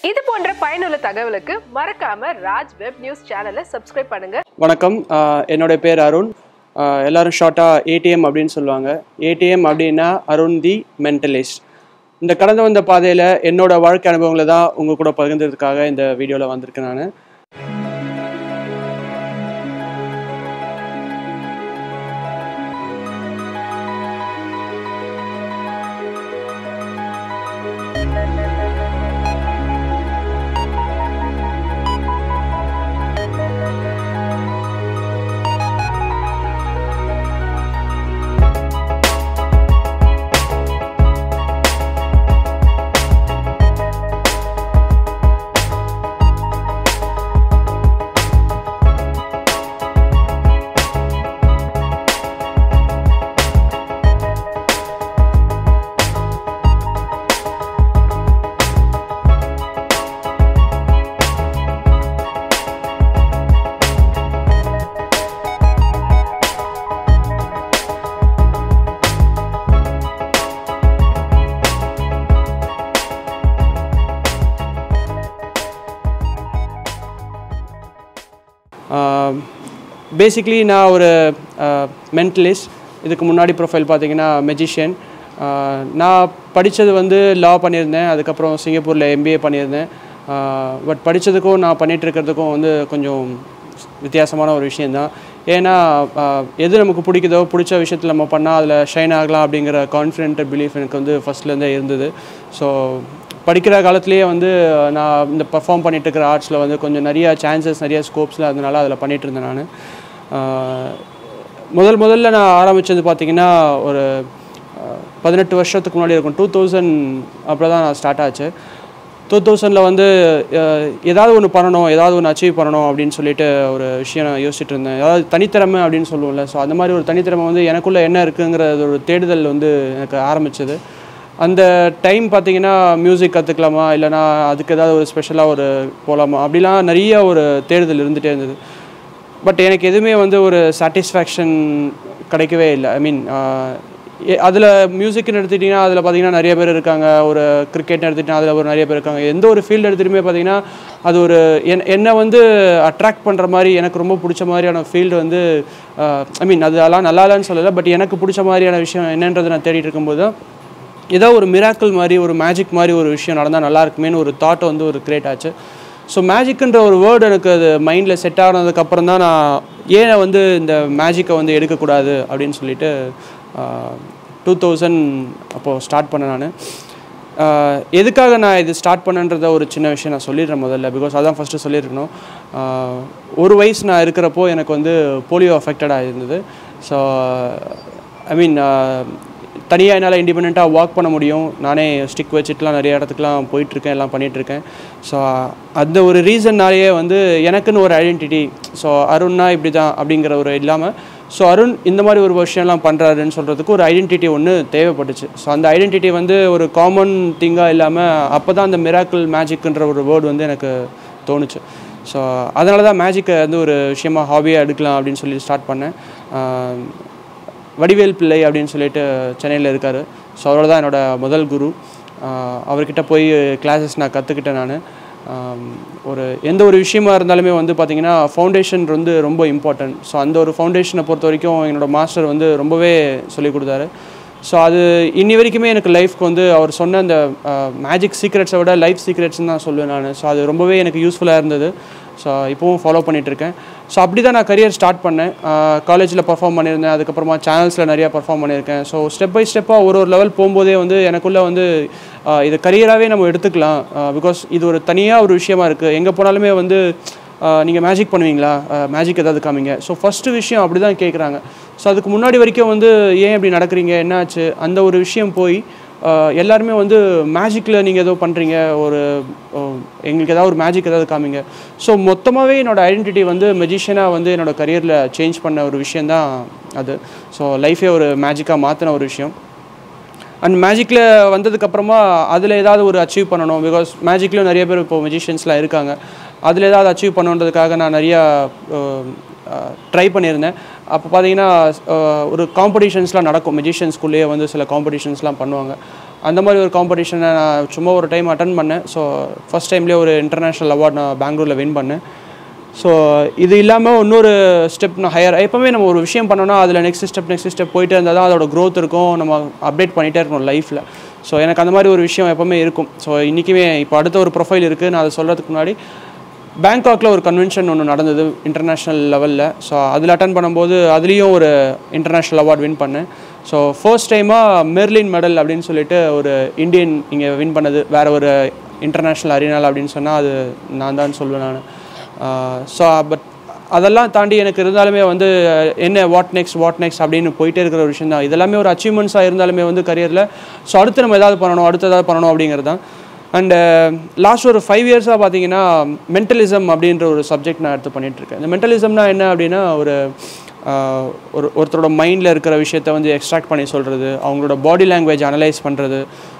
இது போன்ற பயனுள்ள தகவலுக்கு மறக்காம ராஜ் வெப் நியூஸ் சேனலை சப்ஸ்கிரைப் பண்ணுங்க வணக்கம் ஆஹ் என்னுடைய பேர் அருண் ஆஹ் எல்லாரும் ஷார்ட்டாக ஏடிஎம் அப்படின்னு சொல்லுவாங்க ஏடிஎம் அப்படின்னா அருண் தி மென்டலிஸ்ட் இந்த கடந்து வந்த பாதையில் என்னோட வாழ்க்கை அனுபவங்களை தான் உங்கள் கூட பகிர்ந்ததுக்காக இந்த வீடியோவில் வந்திருக்கேன் நான் பேசிக்லி நான் ஒரு மென்டலிஸ்ட் இதுக்கு முன்னாடி ப்ரொஃபைல் பார்த்தீங்கன்னா மெஜிஷியன் நான் படித்தது வந்து லா பண்ணியிருந்தேன் அதுக்கப்புறம் சிங்கப்பூரில் எம்பிஏ பண்ணியிருந்தேன் பட் படித்ததுக்கும் நான் பண்ணிட்டு இருக்கிறதுக்கும் வந்து கொஞ்சம் வித்தியாசமான ஒரு விஷயந்தான் ஏன்னா ஆஹ், எது நமக்கு பிடிக்குதோ பிடிச்ச விஷயத்தில் நம்ம பண்ணால் அதில் ஷைன் ஆகலாம் அப்படிங்கிற கான்ஃபிடென்ட் பிலீஃப் எனக்கு வந்து ஃபஸ்ட்லேருந்தே இருந்தது ஸோ படிக்கிற காலத்துலேயே வந்து நான் இந்த பர்ஃபார்ம் பண்ணிட்டு இருக்கிற ஆர்ட்ஸில் வந்து கொஞ்சம் நிறைய சான்சஸ் நிறைய ஸ்கோப்ஸில் அதனால அதில் பண்ணிட்டு இருந்தேன் நான் முதல் முதல்ல நான் ஆரம்பித்தது பார்த்தீங்கன்னா ஒரு ஆஹ், பதினெட்டு வருஷத்துக்கு முன்னாடி இருக்கும் டூ தௌசண்ட் அப்போ தான் நான் ஸ்டார்ட் ஆச்சு டூ தௌசண்டில் வந்து அஹ், ஏதாவது ஒன்று பண்ணணும் ஏதாவது ஒன்று அச்சீவ் பண்ணணும் அப்படின்னு சொல்லிட்டு ஒரு விஷயம் நான் யோசிச்சுட்டு இருந்தேன் அதாவது தனித்திறமை அப்படின்னு சொல்லுவோம்ல ஸோ அந்த மாதிரி ஒரு தனித்திறமை வந்து எனக்குள்ளே என்ன இருக்குங்கிற ஒரு தேடுதல் வந்து எனக்கு ஆரம்பிச்சது அந்த டைம் பார்த்தீங்கன்னா மியூசிக் கற்றுக்கலாமா இல்லைனா அதுக்கு ஏதாவது ஒரு ஸ்பெஷலாக ஒரு போகலாமா அப்படிலாம் நிறைய ஒரு தேடுதல் இருந்துகிட்டே இருந்தது பட் எனக்கு எதுவுமே வந்து ஒரு சாட்டிஸ்ஃபேக்ஷன் கிடைக்கவே இல்லை ஐ மீன் அதில் மியூசிக்னு எடுத்துட்டிங்கன்னா அதில் பார்த்தீங்கன்னா நிறைய பேர் இருக்காங்க ஒரு கிரிக்கெட்னு எடுத்துட்டிங்கன்னா அதில் ஒரு நிறைய பேர் இருக்காங்க எந்த ஒரு ஃபீல்டு எடுத்துகிட்டுமே பார்த்தீங்கன்னா அது ஒரு என் என்னை வந்து அட்ராக்ட் பண்ணுற மாதிரி எனக்கு ரொம்ப பிடிச்ச மாதிரியான ஃபீல்டு வந்து ஐ மீன் அது அதெல்லாம் நல்லா இல்லைன்னு சொல்லலை பட் எனக்கு பிடிச்ச மாதிரியான விஷயம் என்னன்றதை நான் தேடிட்டு இருக்கும்போது தான் ஏதோ ஒரு மிராக்கிள் மாதிரி ஒரு மேஜிக் மாதிரி ஒரு விஷயம் நடந்தால் நல்லா இருக்குமேன்னு ஒரு தாட் வந்து ஒரு கிரியேட் ஆச்சு ஸோ மேஜிக்ன்ற ஒரு வேர்டு எனக்கு அது மைண்டில் செட் ஆனதுக்கப்புறம் தான் நான் ஏன் வந்து இந்த மேஜிக்கை வந்து எடுக்கக்கூடாது அப்படின்னு சொல்லிட்டு டூ தௌசண்ட் அப்போது ஸ்டார்ட் பண்ணேன் நான் எதுக்காக நான் இது ஸ்டார்ட் பண்ணேன்றத ஒரு சின்ன விஷயம் நான் சொல்லிடுறேன் முதல்ல பிகாஸ் அதான் ஃபஸ்ட்டு சொல்லியிருக்கணும் ஆஹ் ஒரு வயசு நான் இருக்கிறப்போ எனக்கு வந்து போலியோ அஃபெக்டடாக இருந்தது ஸோ ஐ மீன் தனியாக என்னால் இண்டிபெண்ட்டாக வாக் பண்ண முடியும் நானே ஸ்டிக் வச்சுட்டுலாம் நிறைய இடத்துக்குலாம் போயிட்டுருக்கேன் எல்லாம் பண்ணிகிட்ருக்கேன் ஸோ அந்த ஒரு ரீசன்னாலேயே வந்து எனக்குன்னு ஒரு ஐடென்டிட்டி ஸோ அருண்னா இப்படி தான் அப்படிங்கிற ஒரு இல்லாமல் ஸோ அருண் இந்த மாதிரி ஒரு விஷயம்லாம் பண்ணுறாருன்னு சொல்கிறதுக்கு ஒரு ஐடென்டிட்டி ஒன்று தேவைப்பட்டுச்சு ஸோ அந்த ஐடென்டிட்டி வந்து ஒரு காமன் திங்காக இல்லாமல் அப்போ தான் அந்த மிராக்கிள் மேஜிக்ன்ற ஒரு வேர்டு வந்து எனக்கு தோணுச்சு ஸோ அதனால தான் மேஜிக்கை வந்து ஒரு விஷயமா ஹாபியாக எடுக்கலாம் அப்படின்னு சொல்லி ஸ்டார்ட் பண்ணேன் ஆஹ் வடிவேல் பிள்ளை அப்படின்னு சொல்லிட்டு சென்னையில் இருக்கார் ஸோ அவரோட தான் என்னோட முதல் குரு ஆஹ் அவர்கிட்ட போய் கிளாஸஸ் நான் கற்றுக்கிட்டேன் நான் ஒரு எந்த ஒரு விஷயமா இருந்தாலுமே வந்து பார்த்திங்கன்னா ஃபவுண்டேஷன் வந்து ரொம்ப இம்பார்ட்டன்ட் ஸோ அந்த ஒரு ஃபவுண்டேஷனை பொறுத்த வரைக்கும் என்னோட மாஸ்டர் வந்து ரொம்பவே சொல்லிக் கொடுத்தாரு ஸோ அது இன்னி வரைக்குமே எனக்கு லைஃப்க்கு வந்து அவர் சொன்ன அந்த மேஜிக் சீக்ரெட்ஸை விட லைஃப் சீக்ரெட்ஸ்னு தான் சொல்லுவேன் நான் ஸோ அது ரொம்பவே எனக்கு யூஸ்ஃபுல்லாக இருந்தது ஸோ இப்போவும் ஃபாலோ பண்ணிகிட்ருக்கேன் ஸோ அப்படி தான் நான் கரியர் ஸ்டார்ட் பண்ணேன் காலேஜில் பர்ஃபார்ம் பண்ணியிருந்தேன் அதுக்கப்புறமா சேனல்ஸில் நிறையா பர்ஃபார்ம் பண்ணியிருக்கேன் ஸோ ஸ்டெப் பை ஸ்டெப்பாக ஒரு ஒரு லெவல் போகும்போதே வந்து எனக்குள்ளே வந்து ஆஹ் இது கரியராகவே நம்ம எடுத்துக்கலாம் பிகாஸ் இது ஒரு தனியாக ஒரு விஷயமா இருக்குது எங்கே போனாலுமே வந்து நீங்கள் மேஜிக் பண்ணுவீங்களா மேஜிக் ஏதாவது காமிங்க ஸோ ஃபஸ்ட்டு விஷயம் அப்படி தான் கேட்குறாங்க ஸோ அதுக்கு முன்னாடி வரைக்கும் வந்து ஏன் இப்படி நடக்கிறீங்க என்னாச்சு அந்த ஒரு விஷயம் போய் ஆஹ் எல்லாருமே வந்து மேஜிக்கில் நீங்கள் ஏதோ பண்ணுறீங்க ஒரு ஆஹ் எங்களுக்கு ஏதாவது ஒரு மேஜிக் ஏதாவது காமிங்க ஸோ மொத்தமாகவே என்னோடய ஐடென்டிட்டி வந்து மெஜிஷியனாக வந்து என்னோடய கரியரில் சேஞ்ச் பண்ண ஒரு விஷயந்தான் அது ஸோ லைஃபே ஒரு மேஜிக்காக மாற்றின ஒரு விஷயம் அண்ட் மேஜிக்கில் வந்ததுக்கப்புறமா அதில் ஏதாவது ஒரு அச்சீவ் பண்ணணும் பிகாஸ் மேஜிக்லேயும் நிறைய பேர் இப்போ மெஜிஷியன்ஸ்லாம் இருக்காங்க அதில் ஏதாவது அச்சீவ் பண்ணுன்றதுக்காக நான் நிறையா ட்ரை பண்ணியிருந்தேன் அப்போ பார்த்தீங்கன்னா அஹ், ஒரு காம்படிஷன்ஸ்லாம் நடக்கும் மெஜிஷியன்ஸ்குள்ளேயே வந்து சில காம்படிஷன்ஸ்லாம் பண்ணுவாங்க அந்த மாதிரி ஒரு காம்படிஷனை நான் சும்மா ஒரு டைம் அட்டன் பண்ணேன் ஸோ ஃபஸ்ட் டைம்லேயே ஒரு இன்டர்நேஷ்னல் அவார்ட் நான் பெங்களூரில் வின் பண்ணேன் ஸோ இது இல்லாமல் இன்னொரு ஸ்டெப் நான் ஹையர் எப்போவுமே நம்ம ஒரு விஷயம் பண்ணோன்னா அதில் நெக்ஸ்ட் ஸ்டெப் நெக்ஸ்ட் ஸ்டெப் போயிட்டே இருந்தால் தான் அதோட growth இருக்கும் நம்ம அப்டேட் பண்ணிகிட்டே இருக்கணும் லைஃப்பில் ஸோ எனக்கு அந்த மாதிரி ஒரு விஷயம் எப்போவுமே இருக்கும் ஸோ இன்றைக்குமே இப்போ அடுத்த ஒரு ப்ரொஃபைல் இருக்குது நான் அதை சொல்கிறதுக்கு முன்னாடி பேங்காக்ல ஒரு கன்வென்ஷன் ஒன்று நடந்தது இன்டர்நேஷ்னல் லெவலில் ஸோ அதில் அட்டன் பண்ணும்போது அதுலேயும் ஒரு இன்டர்நேஷ்னல் அவார்ட் வின் பண்ணேன் ஸோ ஃபர்ஸ்ட் டைமாக மெர்லின் மெடல் அப்படின்னு சொல்லிட்டு ஒரு இந்தியன் இங்கே வின் பண்ணது வேறு ஒரு இன்டர்நேஷ்னல் அரினால் அப்படின்னு சொன்னால் அது நான் தான் சொல்லுவேன் நான் ஸோ பட் அதெல்லாம் தாண்டி எனக்கு இருந்தாலுமே வந்து என்ன வாட் நெக்ஸ்ட் வாட் நெக்ஸ்ட் அப்படின்னு போயிட்டே இருக்கிற ஒரு விஷயம் தான் இதெல்லாமே ஒரு அச்சீவ்மெண்ட்ஸாக இருந்தாலுமே வந்து கரியரில் ஸோ அடுத்து நம்ம ஏதாவது பண்ணணும் அடுத்து ஏதாவது பண்ணணும் அப்படிங்கிறது தான் அண்டு லாஸ்ட் ஒரு ஃபைவ் இயர்ஸாக பார்த்தீங்கன்னா மென்டலிசம் அப்படின்ற ஒரு சப்ஜெக்ட் நான் எடுத்து பண்ணிட்டு இருக்கேன் இந்த மென்டலிசம்னா என்ன அப்படின்னா ஒரு ஆஹ், ஒரு ஒருத்தரோட மைண்டில் இருக்கிற விஷயத்த வந்து எக்ஸ்ட்ராக்ட் பண்ணி சொல்கிறது அவங்களோட பாடி லாங்குவேஜ் அனலைஸ் பண்ணுறது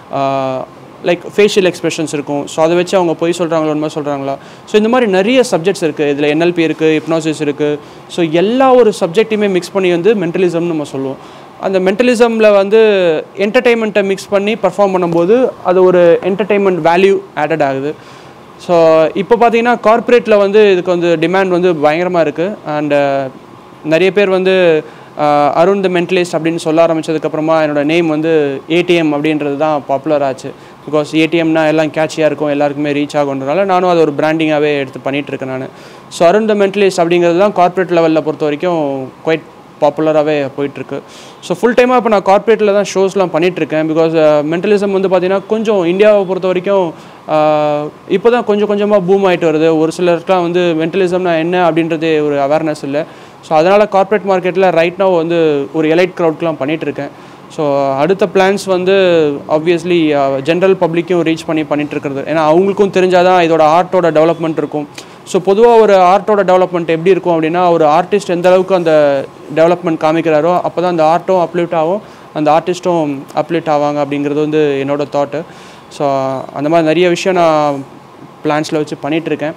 லைக் ஃபேஷியல் எக்ஸ்பிரஷன்ஸ் இருக்கும் ஸோ அதை வச்சு அவங்க பொய் சொல்கிறாங்களோ உண்மை சொல்கிறாங்களா ஸோ இந்த மாதிரி நிறைய சப்ஜெக்ட்ஸ் இருக்குது இதில் என்எல்பி இருக்குது ஹிப்னாசிஸ் இருக்குது ஸோ எல்லா ஒரு சப்ஜெக்ட்டையுமே மிக்ஸ் பண்ணி வந்து மென்டலிசம்னு நம்ம சொல்லுவோம் அந்த மென்டலிசமில் வந்து என்டர்டெயின்மெண்ட்டை மிக்ஸ் பண்ணி பர்ஃபார்ம் பண்ணும்போது அது ஒரு என்டர்டெயின்மெண்ட் வேல்யூ ஆடட் ஆகுது ஸோ இப்போ பார்த்தீங்கன்னா கார்ப்பரேட்டில் வந்து இதுக்கு வந்து டிமாண்ட் வந்து பயங்கரமாக இருக்குது அண்டு நிறைய பேர் வந்து ஆஹ், அருண் த மென்டலிஸ்ட் அப்படின்னு சொல்ல ஆரம்பிச்சதுக்கப்புறமா என்னோட நேம் வந்து ஏடிஎம் அப்படின்றது தான் பாப்புலர் ஆச்சு பிகாஸ் ஏடிஎம்னா எல்லாம் கேட்சியாக இருக்கும் எல்லாருக்குமே ரீச் ஆகுன்றனால நானும் அதை ஒரு பிராண்டிங்காகவே எடுத்து பண்ணிட்டு இருக்கேன் நான் ஸோ அருண் த மென்டலிஸ்ட் அப்படிங்கிறது தான் கார்ப்பரேட் லெவலில் பொறுத்த வரைக்கும் குவைட் பாப்புலராகவே போயிட்டுருக்கு ஸோ ஃபுல் டைமாக இப்போ நான் கார்ப்பரேட்டில் தான் ஷோஸ்லாம் பண்ணிகிட்ருக்கேன் பிகாஸ் மென்டலிசம் வந்து பார்த்திங்கன்னா கொஞ்சம் இந்தியாவை பொறுத்த வரைக்கும் இப்போ தான் கொஞ்சம் கொஞ்சமாக பூம் ஆகிட்டு வருது ஒரு சிலருக்குலாம் வந்து மென்டலிசம்னா என்ன அப்படின்றதே ஒரு அவேர்னஸ் இல்லை ஸோ அதனால் கார்ப்பரேட் மார்க்கெட்டில் ரைட் now வந்து ஒரு எலைட் க்ரௌட்க்கெலாம் பண்ணிகிட்ருக்கேன் ஸோ அடுத்த பிளான்ஸ் வந்து ஆப்வியஸ்லி ஜென்ரல் பப்ளிக்கும் ரீச் பண்ணி பண்ணிட்டு இருக்கிறது ஏன்னா அவங்களுக்கும் தெரிஞ்சாதான் இதோட ஆர்ட்டோட டெவலப்மெண்ட் இருக்கும் ஸோ பொதுவாக ஒரு ஆர்ட்டோட டெவலப்மெண்ட் எப்படி இருக்கும் அப்படின்னா ஒரு ஆர்டிஸ்ட் எந்த அளவுக்கு அந்த டெவலப்மெண்ட் காமிக்கிறாரோ அப்போ தான் அந்த ஆர்ட்டும் அப்லிஃப்ட் ஆகும் அந்த ஆர்டிஸ்ட்டும் அப்லிஃப்ட் ஆவாங்க அப்படிங்கிறது வந்து என்னோட தாட்டு ஸோ அந்த மாதிரி நிறைய விஷயம் நான் பிளான்ஸில் வச்சு பண்ணிகிட்ருக்கேன்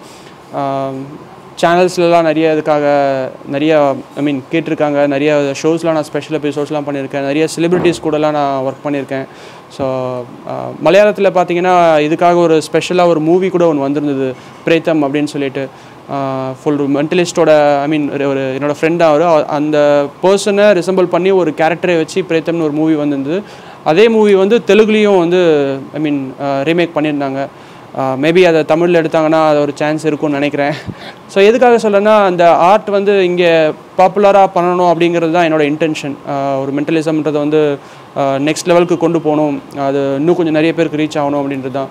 சேனல்ஸ்லலாம் நிறைய இதுக்காக நிறைய ஐ மீன் கேட்டிருக்காங்க நிறைய ஷோஸ்லாம் நான் ஸ்பெஷல் எபிசோட்ஸ்லாம் பண்ணியிருக்கேன் நிறைய செலிபிரிட்டிஸ் கூடலாம் நான் ஒர்க் பண்ணியிருக்கேன் ஸோ மலையாளத்தில் பார்த்தீங்கன்னா இதுக்காக ஒரு ஸ்பெஷலாக ஒரு மூவி கூட ஒன்று வந்திருந்தது பிரேத்தம் அப்படின்னு சொல்லிட்டு ஃபுல் மென்டலிஸ்டோட ஐ மீன் ஒரு என்னோட ஃப்ரெண்ட் அவர் அந்த பர்சனை ரிசம்பிள் பண்ணி ஒரு கேரக்டரை வச்சு பிரேத்தம்னு ஒரு மூவி வந்திருந்தது அதே மூவி வந்து தெலுங்குலேயும் வந்து ஐ மீன் ரீமேக் பண்ணியிருந்தாங்க மேபி அதை தமிழில் எடுத்தாங்கன்னா அது ஒரு சான்ஸ் இருக்கும்னு நினைக்கிறேன் ஸோ எதுக்காக சொல்லனா அந்த ஆர்ட் வந்து இங்கே பாப்புலராக பண்ணணும் அப்படிங்கிறது தான் என்னோட இன்டென்ஷன் ஒரு மென்டலிசம்ன்றதை வந்து நெக்ஸ்ட் லெவலுக்கு கொண்டு போகணும் அது இன்னும் கொஞ்சம் நிறைய பேருக்கு ரீச் ஆகணும் அப்படின்றது தான்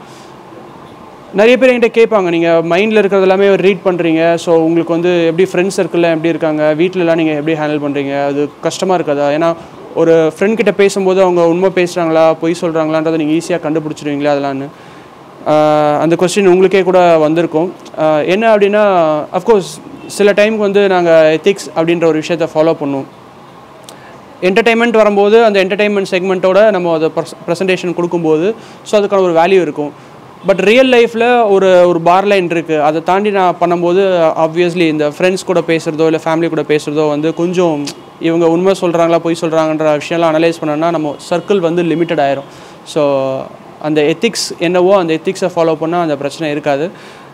நிறைய பேர் என்கிட்ட கேட்பாங்க நீங்கள் மைண்டில் இருக்கிறது எல்லாமே ரீட் பண்ணுறீங்க ஸோ உங்களுக்கு வந்து எப்படி ஃப்ரெண்ட்ஸ் சர்க்கிளில் எப்படி இருக்காங்க வீட்டிலலாம் நீங்கள் எப்படி ஹேண்டில் பண்ணுறீங்க அது கஷ்டமாக இருக்காதா ஏன்னா ஒரு ஃப்ரெண்ட் கிட்ட பேசும்போது அவங்க உண்மை பேசுகிறாங்களா பொய் சொல்கிறாங்களான்றதை நீங்கள் ஈஸியாக கண்டுபிடிச்சிருவீங்களா அதெல்லாம்னு ஆஹ் அந்த கொஸ்டின் உங்களுக்கே கூட வந்திருக்கும் ஆஹ் என்ன அப்படின்னா அஃப்கோர்ஸ் சில டைமுக்கு வந்து நாங்கள் எத்திக்ஸ் அப்படின்ற ஒரு விஷயத்தை ஃபாலோ பண்ணுவோம் என்டர்டைன்மெண்ட் வரும்போது அந்த என்டர்டைன்மெண்ட் செக்மெண்ட்டோட நம்ம அதை ப்ரெசன்டேஷன் கொடுக்கும்போது ஸோ அதுக்கான ஒரு வேல்யூ இருக்கும் பட் ரியல் லைஃப்பில் ஒரு ஒரு பார் லைன் இருக்குது அதை தாண்டி நான் பண்ணும்போது ஆப்வியஸ்லி இந்த ஃப்ரெண்ட்ஸ் கூட பேசுகிறதோ இல்லை ஃபேமிலி கூட பேசுகிறதோ வந்து கொஞ்சம் இவங்க உண்மை சொல்கிறாங்களா பொய் சொல்கிறாங்கன்ற விஷயம்லாம் அனலைஸ் பண்ணோன்னா நம்ம சர்க்கிள் வந்து லிமிட்டட் ஆயிரும் ஸோ அந்த எத்திக்ஸ் என்னவோ அந்த எத்திக்ஸை ஃபாலோ பண்ணால் அந்த பிரச்சனை இருக்காது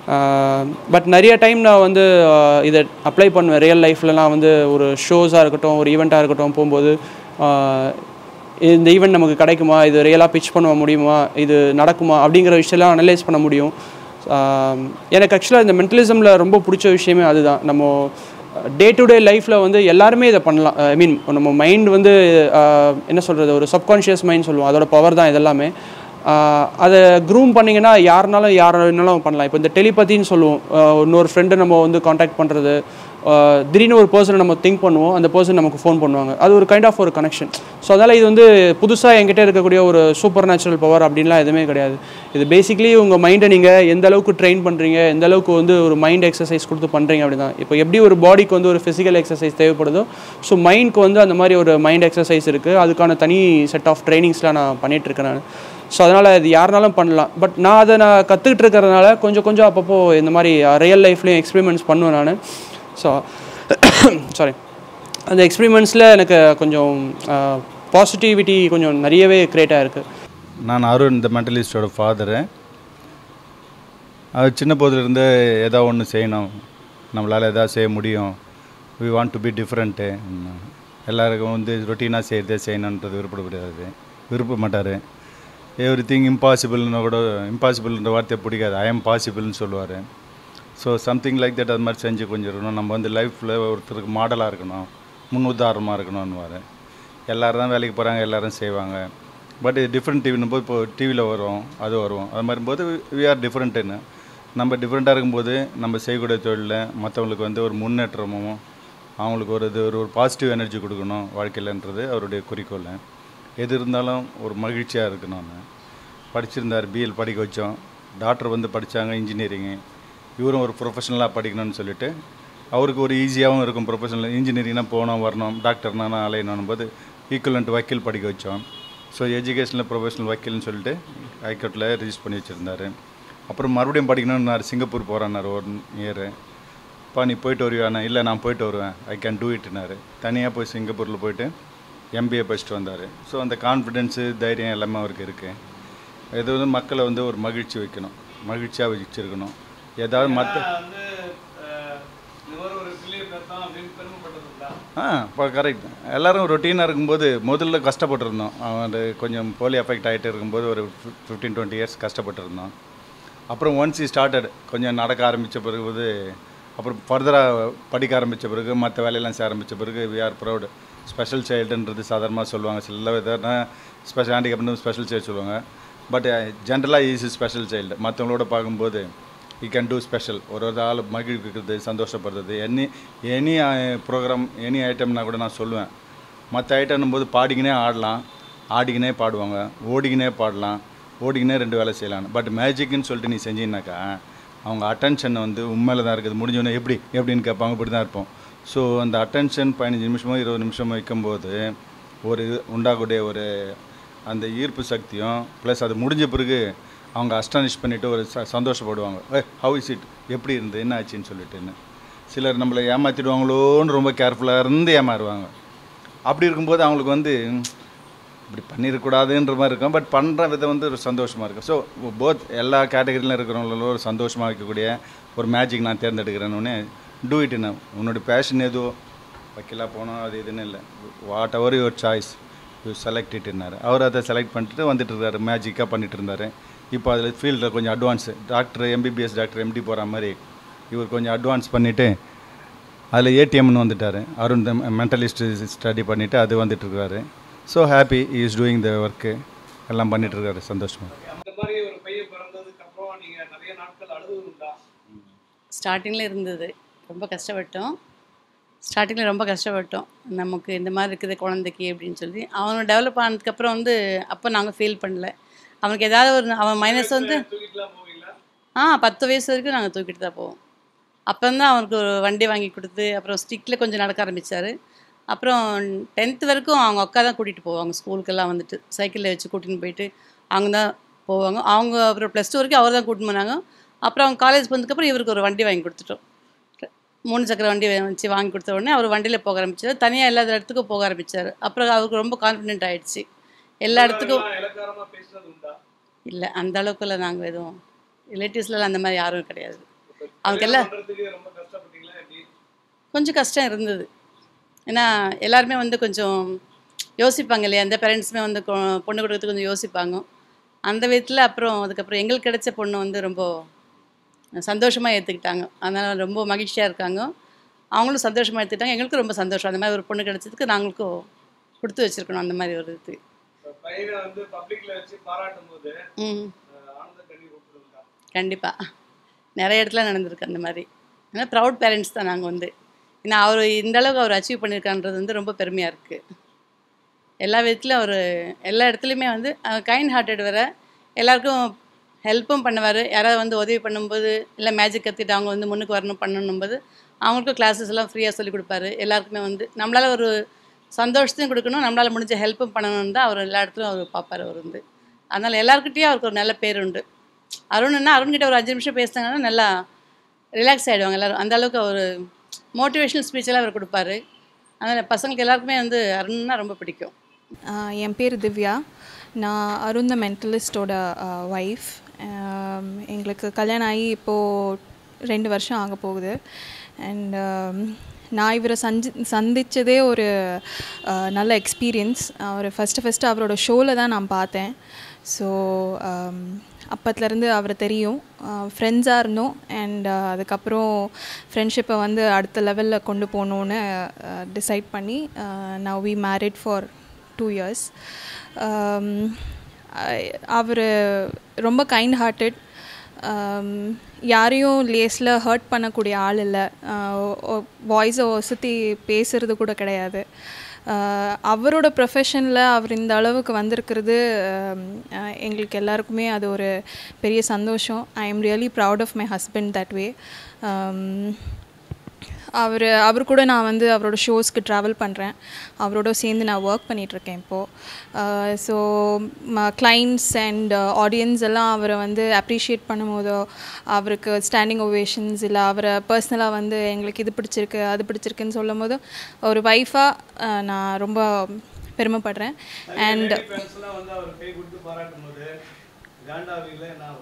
பட் நிறைய டைம் நான் வந்து ஆஹ் இதை அப்ளை பண்ணுவேன் ரியல் லைஃப்லலாம் வந்து ஒரு ஷோஸாக இருக்கட்டும் ஒரு ஈவெண்ட்டாக இருக்கட்டும் போகும்போது ஆஹ் இந்த ஈவெண்ட் நமக்கு கிடைக்குமா இது ரியலாக பிச் பண்ண முடியுமா இது நடக்குமா அப்படிங்கிற விஷயம்லாம் அனலைஸ் பண்ண முடியும் ஆஹ் எனக்கு ஆக்சுவலாக இந்த மென்டலிசமில் ரொம்ப பிடிச்ச விஷயமே அதுதான் நம்ம டே டு டே லைஃப்பில் வந்து எல்லாருமே இதை பண்ணலாம் ஐ மீன் நம்ம மைண்ட் வந்து ஆஹ் என்ன சொல்கிறது ஒரு சப்கான்ஷியஸ் மைண்ட் சொல்லுவோம் அதோட பவர் தான் இதெல்லாமே ஆஹ் அதை க்ரூம் பண்ணிங்கன்னா யாருனாலும் யாருனாலும் பண்ணலாம் இப்போ இந்த டெலிபதின்னு சொல்லுவோம் ஆஹ் இன்னொரு ஃப்ரெண்டை நம்ம வந்து காண்டாக்ட் பண்ணுறது திடீர்னு ஒரு பர்சனை நம்ம திங்க் பண்ணுவோம் அந்த பர்சன் நமக்கு ஃபோன் பண்ணுவாங்க அது ஒரு கைண்ட் ஆஃப் ஒரு கனெக்ஷன் ஸோ அதனால் இது வந்து புதுசாக என்கிட்ட இருக்கக்கூடிய ஒரு சூப்பர் நேச்சுரல் பவர் அப்படின்லாம் எதுவுமே கிடையாது இது பேசிக்லி உங்கள் மைண்டை நீங்கள் எந்த அளவுக்கு ட்ரெயின் பண்ணுறீங்க எந்த அளவுக்கு வந்து ஒரு மைண்ட் எக்ஸசைஸ் கொடுத்து பண்ணுறீங்க அப்படி தான் இப்போ எப்படி ஒரு பாடிக்கு வந்து ஒரு ஃபிசிக்கல் எக்ஸசைஸ் தேவைப்படுதோ ஸோ மைண்ட்க்கு வந்து அந்த மாதிரி ஒரு மைண்ட் எக்ஸசைஸ் இருக்குது அதுக்கான தனி செட் ஆஃப் ட்ரைனிங்ஸ்லாம் நான் பண்ணிகிட்ருக்கேன் நான் ஸோ அதனால் இது யாருனாலும் பண்ணலாம் பட் நான் அதை நான் கற்றுக்கிட்டு இருக்கிறதுனால கொஞ்சம் கொஞ்சம் அப்பப்போ இந்த மாதிரி ரியல் லைஃப்லேயும் எக்ஸ்பெரிமெண்ட்ஸ் பண்ணுவேன் நான் ஸோ சாரி அந்த எக்ஸ்பெரிமெண்ட்ஸில் எனக்கு கொஞ்சம் பாசிட்டிவிட்டி கொஞ்சம் நிறையவே க்ரியேட் ஆகிருக்கு நான் அருண் இந்த மென்டலிஸ்டோட ஃபாதரு அவர் சின்ன போதிலிருந்து ஏதோ ஒன்று செய்யணும் நம்மளால் எதாவது செய்ய முடியும் we want to be different எல்லாருக்கும் வந்து ரொட்டீனாக செய்யறதே செய்யணுன்றது விருப்பப்படாது விருப்ப மாட்டார் எவ்ரி திங் இம்பாசிபிள்னு கூட இம்பாசிபிள்ன்ற வார்த்தை பிடிக்காது ஐ எம் பாசிபிள்னு சொல்லுவார் ஸோ சம்திங் லைக் தட் அது மாதிரி செஞ்சு கொஞ்சம் இருக்கணும் நம்ம வந்து லைஃப்பில் ஒருத்தருக்கு மாடலாக இருக்கணும் முன் உதாரணமாக இருக்கணும்னுவார் எல்லோரும் தான் வேலைக்கு போகிறாங்க எல்லோரும் செய்வாங்க பட் இது டிஃப்ரெண்ட் டிவின்னு போது இப்போ டிவியில் வரும் அது வரும் அது மாதிரி போது வி ஆர் டிஃப்ரெண்ட்டுன்னு நம்ம டிஃப்ரெண்ட்டாக இருக்கும்போது நம்ம செய்யக்கூடிய தொழிலில் மற்றவங்களுக்கு வந்து ஒரு முன்னேற்றமும் அவங்களுக்கு ஒரு இது ஒரு ஒரு பாசிட்டிவ் எனர்ஜி கொடுக்கணும் வாழ்க்கையிலன்றது அவருடைய குறிக்கோள் எது இருந்தாலும் ஒரு மகிழ்ச்சியாக இருக்கணும்னு படிச்சிருந்தார் பிஎல் படிக்க வச்சோம் டாக்டர் வந்து படித்தாங்க இன்ஜினியரிங்கு இவரும் ஒரு ப்ரொஃபஷனலாக படிக்கணும்னு சொல்லிட்டு அவருக்கு ஒரு ஈஸியாகவும் இருக்கும் ப்ரொஃபஷனல் இன்ஜினியரிங்னா போகணும் வரணும் டாக்டர்னா அலையணும் போது ஈக்குவலண்ட் வக்கீல் படிக்க வச்சோம் ஸோ எஜுகேஷனில் ப்ரொஃபஷனல் வக்கீல்னு சொல்லிட்டு ஹைகோர்ட்டில் ரிஜிஸ்டர் பண்ணி வச்சுருந்தாரு அப்புறம் மறுபடியும் படிக்கணும்னாரு சிங்கப்பூர் போகிறேன்னாரு ஒன் இயரு அப்பா நீ போயிட்டு வருவியாண்ணா இல்லை நான் போயிட்டு வருவேன் ஐ கேன் டூ இட்னாரு தனியாக போய் சிங்கப்பூரில் போயிட்டு எம்பிஏ படிச்சுட்டு வந்தார் ஸோ அந்த கான்ஃபிடென்ஸு தைரியம் எல்லாமே அவருக்கு இருக்குது இது வந்து மக்களை வந்து ஒரு மகிழ்ச்சி வைக்கணும் மகிழ்ச்சியாக வச்சிருக்கணும் ஏதாவது மற்ற ஆ இப்போ கரெக்ட் எல்லோரும் ரொட்டீனாக இருக்கும்போது முதல்ல கஷ்டப்பட்டுருந்தோம் அவன் கொஞ்சம் போலி அஃபெக்ட் ஆகிட்டு இருக்கும்போது ஒரு ஃபிஃப்டீன் டுவெண்ட்டி இயர்ஸ் கஷ்டப்பட்டுருந்தோம் அப்புறம் ஒன்ஸ் இ ஸ்டார்டட் கொஞ்சம் நடக்க ஆரம்பித்த பிறகு அப்புறம் ஃபர்தராக படிக்க ஆரம்பித்த பிறகு மற்ற வேலையெல்லாம் செய்ய ஆரம்பித்த பிறகு வி ஆர் ப்ரௌட் ஸ்பெஷல் சைல்டுன்றது சாதாரணமாக சொல்லுவாங்க சில விதம்னா ஸ்பெஷல் ஹேண்டிகேப்னு ஸ்பெஷல் சைல்டு சொல்லுவாங்க பட் ஜென்ரலாக ஈஸி ஸ்பெஷல் சைல்டு மற்றவங்களோட பார்க்கும்போது யூ கேன் டூ ஸ்பெஷல் ஒரு ஒரு ஆள் மகிழ்விக்கிறது சந்தோஷப்படுறது எனி எனி ப்ரோக்ராம் எனி ஐட்டம்னா கூட நான் சொல்லுவேன் மற்ற ஐட்டம்னும் போது பாடிக்கினே ஆடலாம் ஆடிக்கினே பாடுவாங்க ஓடிக்கினே பாடலாம் ஓடிக்கினே ரெண்டு வேலை செய்யலாம் பட் மேஜிக்னு சொல்லிட்டு நீ செஞ்சீங்கன்னாக்கா அவங்க அட்டென்ஷன் வந்து உண்மையில தான் இருக்குது முடிஞ்சோடனே எப்படி எப்படின்னு கேட்பாங்க இப்படி தான் இருப்போம் ஸோ அந்த அட்டென்ஷன் பதினஞ்சு நிமிஷமோ இருபது நிமிஷமோ வைக்கும்போது ஒரு இது உண்டாகக்கூடிய ஒரு அந்த ஈர்ப்பு சக்தியும் ப்ளஸ் அது முடிஞ்ச பிறகு அவங்க அஸ்டானிஷ் பண்ணிவிட்டு ஒரு ச சந்தோஷப்படுவாங்க ஏ ஹவு இஸ் இட் எப்படி இருந்து என்ன ஆச்சுன்னு சொல்லிட்டுன்னு சிலர் நம்மளை ஏமாற்றிடுவாங்களோன்னு ரொம்ப கேர்ஃபுல்லாக இருந்து ஏமாறுவாங்க அப்படி இருக்கும்போது அவங்களுக்கு வந்து இப்படி பண்ணிடக்கூடாதுன்ற மாதிரி இருக்கும் பட் பண்ணுற விதம் வந்து ஒரு சந்தோஷமாக இருக்கும் ஸோ போத் எல்லா கேட்டகரியிலும் இருக்கிறவங்களும் ஒரு சந்தோஷமாக வைக்கக்கூடிய ஒரு மேஜிக் நான் தேர்ந்தெடுக்கிறேன்னு டூ இட் என்ன உன்னோட பேஷன் ஏதோ வக்கீலாக போனோம் அது இதுன்னு இல்லை whatever your choice you select இட்னாரு அவர் அதை செலக்ட் பண்ணிட்டு வந்துட்டு இருக்காரு மேஜிக்காக பண்ணிட்டு இருந்தார் இப்போ அதில் ஃபீல்டில் கொஞ்சம் advance doctor MBBS doctor MD போகிற மாதிரி இவர் கொஞ்சம் அட்வான்ஸ் பண்ணிவிட்டு அதில் ஏடிஎம்னு வந்துட்டார் அருண் மென்டலிஸ்ட் ஸ்டடி பண்ணிவிட்டு அது வந்துட்டுருக்காரு so happy is doing the work எல்லாம் பண்ணிகிட்ருக்காரு சந்தோஷமாக அந்த மாதிரி ஒரு பையன் பிறந்ததுக்கு அப்புறம் நீங்க நிறைய நாட்கள் அழுது உண்டா ஸ்டார்டிங்கில் இருந்தது ரொம்ப கஷ்டப்பட்டோம் ஸ்டார்டிங்கில் ரொம்ப கஷ்டப்பட்டோம் நமக்கு இந்த மாதிரி இருக்குது குழந்தைக்கு அப்படின்னு சொல்லி அவன் டெவலப் ஆனதுக்கப்புறம் வந்து அப்போ நாங்கள் ஃபீல் பண்ணல அவனுக்கு ஏதாவது ஒரு அவன் மைனஸ் வந்து தூக்கிட்டுலாம் போவீங்களா ஆ பத்து வயசு வரைக்கும் நாங்கள் தூக்கிட்டு தான் போவோம் அப்புறம் தான் அவனுக்கு ஒரு வண்டி வாங்கி கொடுத்து அப்புறம் ஸ்டிக்கில் கொஞ்சம் நடக்க ஆரம்பித்தார் அப்புறம் டென்த்து வரைக்கும் அவங்க அக்கா தான் கூட்டிகிட்டு போவாங்க ஸ்கூலுக்கெல்லாம் வந்துட்டு சைக்கிளில் வச்சு கூட்டின்னு போயிட்டு அவங்க தான் போவாங்க அவங்க அப்புறம் ப்ளஸ் டூ வரைக்கும் அவர் தான் கூட்டின்னு போனாங்க அப்புறம் அவங்க காலேஜ் போனதுக்கப்புறம் இவருக்கு ஒரு வண்டி வாங்கி கொடுத்துட்டோம் மூணு சக்கர வண்டி வச்சு வாங்கி கொடுத்த உடனே அவர் வண்டியில் போக ஆரம்பிச்சார் தனியாக எல்லா இடத்துக்கும் போக ஆரம்பித்தார் அப்புறம் அவருக்கு ரொம்ப கான்ஃபிடென்ட் ஆயிடுச்சு எல்லா இடத்துக்கும் எல்லாம் இலக்காரமா பேசுனது உண்டா இல்லை அந்த அளவுக்குலாம் நாங்கள் எதுவும் ரிலேட்டிவ்ஸ்லாம் அந்த மாதிரி யாரும் கிடையாது அவனுக்கு எல்லாம் பண்றதுக்கு ரொம்ப கஷ்டப்பட்டீங்களா எப்படி கொஞ்சம் கஷ்டம் இருந்தது ஏன்னா எல்லாருமே வந்து கொஞ்சம் யோசிப்பாங்க இல்லையா அந்த பேரண்ட்ஸுமே வந்து கொ- பொண்ணு கொடுக்கறதுக்கு கொஞ்சம் யோசிப்பாங்க அந்த விதத்தில் அப்புறம் அதுக்கப்புறம் எங்களுக்கு கிடைச்ச பொண்ணு வந்து ரொம்ப சந்தோஷமாக ஏற்றுக்கிட்டாங்க அதனால் ரொம்ப மகிழ்ச்சியாக இருக்காங்க அவங்களும் சந்தோஷமாக எடுத்துக்கிட்டாங்க எங்களுக்கும் ரொம்ப சந்தோஷம் அந்த மாதிரி ஒரு பொண்ணு கிடைச்சதுக்கு நாங்களுக்கும் கொடுத்து வச்சிருக்கணும் அந்த மாதிரி ஒரு இது இப்ப பையனை வந்து பப்ளிக்ல வச்சு பாராட்டும் போது ம் அஹ், ஆனந்த கண்ணீர் விட்டுருந்தா கண்டிப்பாக நிறைய இடத்துல நடந்திருக்கு அந்த மாதிரி ஏன்னா ப்ரௌட் பேரண்ட்ஸ் தான் நாங்கள் வந்து ஏன்னா அவர் இந்த அளவுக்கு அவர் அச்சீவ் பண்ணியிருக்கான்றது வந்து ரொம்ப பெருமையாக இருக்குது எல்லா விதத்துலையும் அவர் எல்லா இடத்துலையுமே வந்து கைண்ட் ஹார்ட்டட் வர எல்லாருக்கும் ஹெல்ப்பும் பண்ணுவார் யாராவது வந்து உதவி பண்ணும்போது இல்லை மேஜிக் கற்றுட்டு அவங்க வந்து முன்னுக்கு வரணும் பண்ணணும்போது அவங்களுக்கும் கிளாஸஸ் எல்லாம் ஃப்ரீயாக சொல்லி கொடுப்பாரு எல்லாருக்குமே வந்து நம்மளால் ஒரு சந்தோஷத்தையும் கொடுக்கணும் நம்மளால் முடிஞ்ச ஹெல்ப்பும் பண்ணணும்னு தான் அவர் எல்லா இடத்துலையும் அவர் பார்ப்பார் அவர் வந்து அதனால் எல்லாருக்கிட்டேயும் அவருக்கு ஒரு நல்ல பேர் உண்டு அருண்னா அருண்கிட்ட ஒரு அஞ்சு நிமிஷம் பேசினாங்கன்னா நல்லா ரிலாக்ஸ் ஆகிடுவாங்க எல்லாரும் அந்த அளவுக்கு அவர் மோட்டிவேஷனல் ஸ்பீச்செல்லாம் அவர் கொடுப்பாரு அதனால் பசங்களுக்கு எல்லாருக்குமே வந்து அருண்னா ரொம்ப பிடிக்கும் ஆஹ் என் பேர் திவ்யா நான் அருண் த மென்டலிஸ்டோட ஒய்ஃப் எங்களுக்கு கல்யாணம் ஆகி இப்போது ரெண்டு வருஷம் ஆக போகுது அண்ட் நான் இவரை சந்தி சந்தித்ததே ஒரு அஹ், நல்ல எக்ஸ்பீரியன்ஸ் அவர் ஃபஸ்ட்டு ஃபஸ்ட்டு அவரோட ஷோவில் தான் நான் பார்த்தேன் ஸோ அப்பத்துலேருந்து அவரை தெரியும் ஃப்ரெண்ட்ஸாக இருந்தோம் அண்ட் அதுக்கப்புறம் ஃப்ரெண்ட்ஷிப்பை வந்து அடுத்த லெவலில் கொண்டு போகணுன்னு டிசைட் பண்ணி now we married for two years அவர் ரொம்ப கைண்ட் ஹார்ட்டட் யாரையும் லேஸில் ஹர்ட் பண்ணக்கூடிய ஆள் இல்லை வாய்ஸை ஒசுத்தி பேசுறது கூட கிடையாது ஆஹ் அவரோட ப்ரொஃபஷனில் அவர் இந்த அளவுக்கு வந்திருக்கிறது ஆம், ஆஹ் எங்களுக்கு எல்லாருக்குமே அது ஒரு பெரிய சந்தோஷம் I am really proud of my husband that way அவர் அவர் கூட நான் வந்து அவரோட ஷோஸ்க்கு ட்ராவல் பண்ணுறேன் அவரோட சேர்ந்து நான் ஒர்க் பண்ணிகிட்ருக்கேன் இப்போது ஸோ கிளைண்ட்ஸ் அண்ட் ஆடியன்ஸ் எல்லாம் அவரை வந்து அப்ரிஷியேட் பண்ணும்போதோ அவருக்கு ஸ்டாண்டிங் ஓவேஷன்ஸ் இல்லை அவரை பர்சனலாக வந்து எங்களுக்கு இது பிடிச்சிருக்கு அது பிடிச்சிருக்குன்னு சொல்லும் போது ஒரு ஒய்ஃபாக நான் ரொம்ப பெருமைப்படுறேன் அண்ட் ஃப்ரெண்ட்ஸ்லாம் வந்து அவர் கை கொடுத்து பாராட்டும் போது காண்டாவில நான்